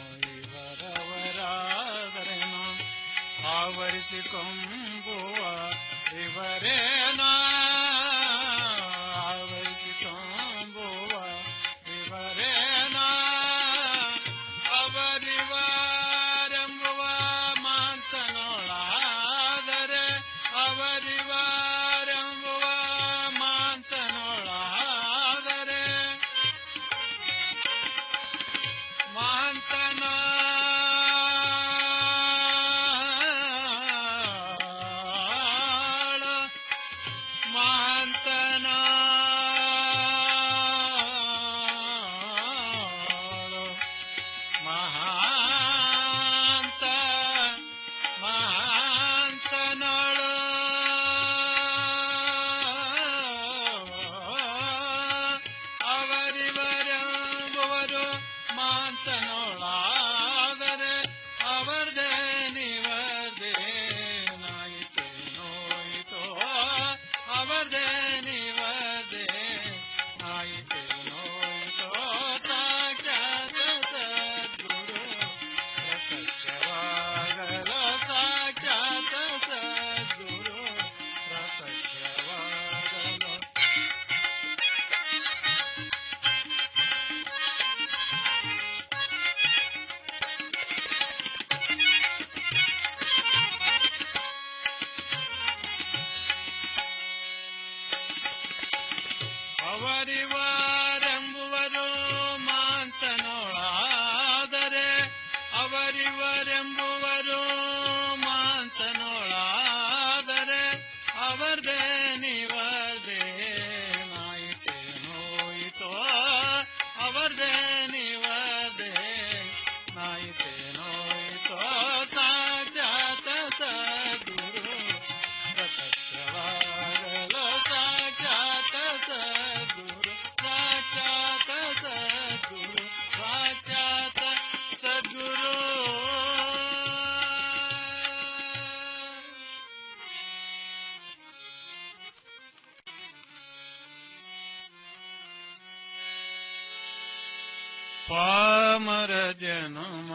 ಇವರವರಾದರೇನೋ ಆವರಿಸಿಕೊಂಬುವ ಇವರೇನೋ ಆವರಿಸಿಕೊಂಬುವ ಇವರೇನೋ ಅವರಿವಾರೆಂಬುವ ಮಾತನೊಳಾದರೆ ಅವರಿವಾರೆಂಬುವ ಮಹಾಂತ ಮಹಾಂತನೊಳು ಅವರಿವರೆಂಬುವರು ಮಾಂತನೊಳಾದರೆ ಅವರದೇ ನಿವರ್ದೇ ನಾಯಿತೆ ನೋಯಿತೋ ಅವರದೇ ನಿವರ್ದೇ ನಾಯಿತೆ ನೋಯಿತೋ ಸಾಕ್ಷಾತ್ ಸದ್ಗುರು ಪ್ರತ್ಯಕ್ಷವಾಗಲು ಸಾಕ್ಷಾತ್ ಸದ್ಗುರು ಪ್ರತ್ಯಕ್ಷವಾಗಲು ಅವರಿವರೆಂಬುವರು ಮಾಂತನೊಳಾದರೆ ಅವರಿವರೆಂಬುವರು ಮಾಂತನೊಳಾದರೆ ಅವರದೇ ನಿವರ್ದೇ ನಾಯಿತೆ ನೋಯಿತೋ ಅವರದೇ ನಿವರ್ದೇ ನಾಯಿತೆ ನೋಯಿತೋ ಸಾಕ್ಷಾತ್ ಸದ್ಗುರು ಪ್ರತ್ಯಕ್ಷವಾಗಲು ಸಾಕ್ಷಾತ್ ಸದ್ಗುರು ಸಾಕ್ಷಾತ್ ಸದ್ಗುರು ಸಾಕ್ಷಾತ್ ಸದ್ಗುರು ಪಾಮರ ಜನಮ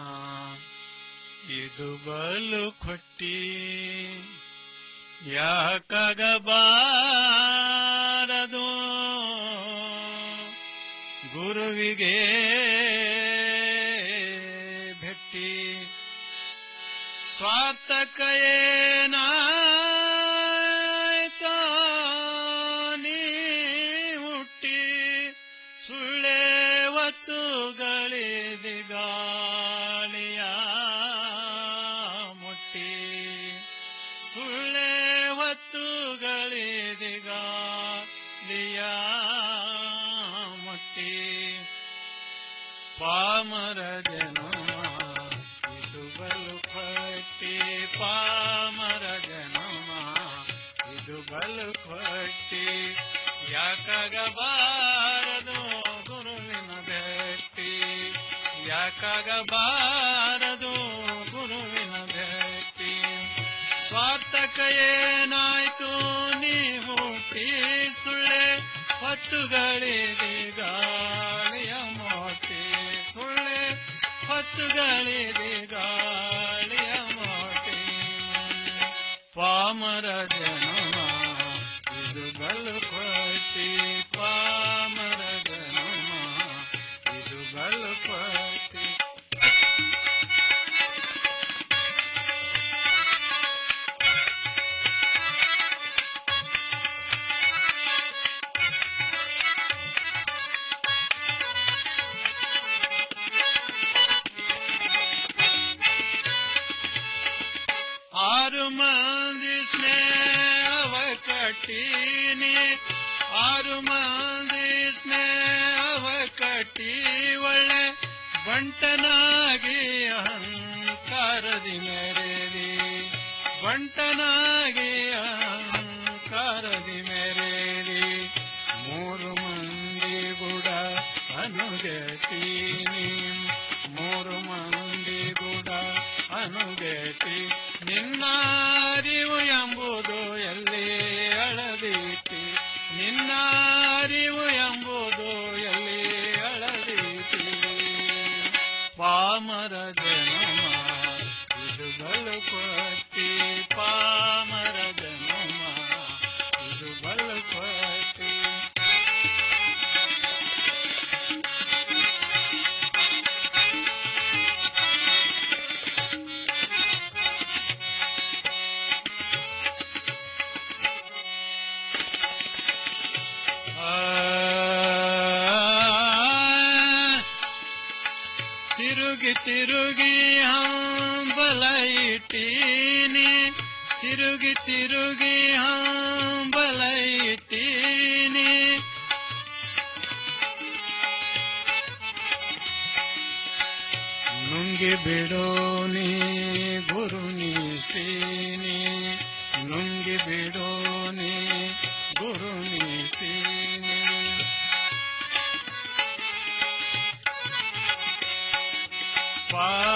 ಇದು ಬಲು ಕೊಟ್ಟಿ ಯಾಕಾಗಬಾರದು ಗುರುವಿಗೆ ಭೆಟ್ಟಿ ಸ್ವಾರ್ಥಕಯೇನಾಯ್ತೋ ನೀ ಹುಟ್ಟಿ ಸುಳ್ಳೆ ಒತ್ತುಗಳಿದೆ ಗಾಳಿಯ ಮುಟ್ಟಿ ಸುಳ್ಳೆ ಹೊತ್ತುಗಳಿದೆ ಗಾಳಿಯ ಮುಟ್ಟಿ ಪಾಮರ ಜನಮ ಇದು ಬಲು ಪಟ್ಟಿ ಪಾಮರ ಜನಮ ಇದು ಬಲು ಪಟ್ಟಿ ಯಾಕಾಗಬಾರದು ಗುರುವಿನ ಭೇಟಿ ಯಾಕಾಗಬಾರದು ಗುರುವಿನ ಭೇಟಿ ಸ್ವಾರ್ಥಕ ಏನಾಯ್ತು ನೀ ಹುಟ್ಟಿ ಸುಳ್ಳೆ ಹೊತ್ತುಗಳಿದೆ ಗಾಳಿಯ ಮೋಟಿ ಸುಳ್ಳೆ ಹೊತ್ತುಗಳಿದೆ ಗಾಳಿಯ ಮೋಟಿ ಪಾಮರ ಜನಮ ಇದು ಬಲು ಕೊಟ್ಟಿ ಪಾಮರ ಜನಮ ಇದು ಬಲು ಕೊಟ್ಟಿ ಆರು ಮಂದಿ ಸ್ನೇಹವ ಕಟ್ಟೀನಿ ಆರು ಮಂದಿ ಸ್ನೇಹವ ಕಟ್ಟಿ ಒಳ್ಳೆ ಬಂಟನಾಗಿ ಅಹಂಕಾರದಿ ಮೆರೆದಿ ಬಂಟನಾಗಿ ಅಹಂಕಾರದಿ ಮೆರೆದಿ ಮೂರು ಮಂದಿ ಗುಡ ಅನುಗತೀನಿ ಮೂರು ಮಂದಿ ಗುಡ ಅನುಗತಿ ನಿನ್ನ ಅರಿವು ಎಂಬುದು ಎಲ್ಲಿ ಅಳದೀತಿ ನಿನ್ನ ಅರಿವು ಎಂಬುದು ಎಲ್ಲಿ ಅಳದೀತಿ ಪಾಮರ ಜನಮ ಇದು ಬಲು ಕೊಟ್ಟಿ ಪಾಮರ ಜನಮ ಇದು ಬಲು ಕೊಟ್ಟಿ ತಿರುಗಿ ತಿರುಗಿ ಹಂಬಲ ಇಟ್ಟೀನಿ ತಿರುಗಿ ತಿರುಗಿ ಹಂಬಲ ಇಟ್ಟೀನಿ ನುಂಗಿ ಬಿಡೋನಿ ಗುರು ನಿಷ್ಠೇನಿ ನುಂಗಿ ಬಿಡೋನಿ ಗುರು ನಿಷ್ಠೇನಿ ಪಾ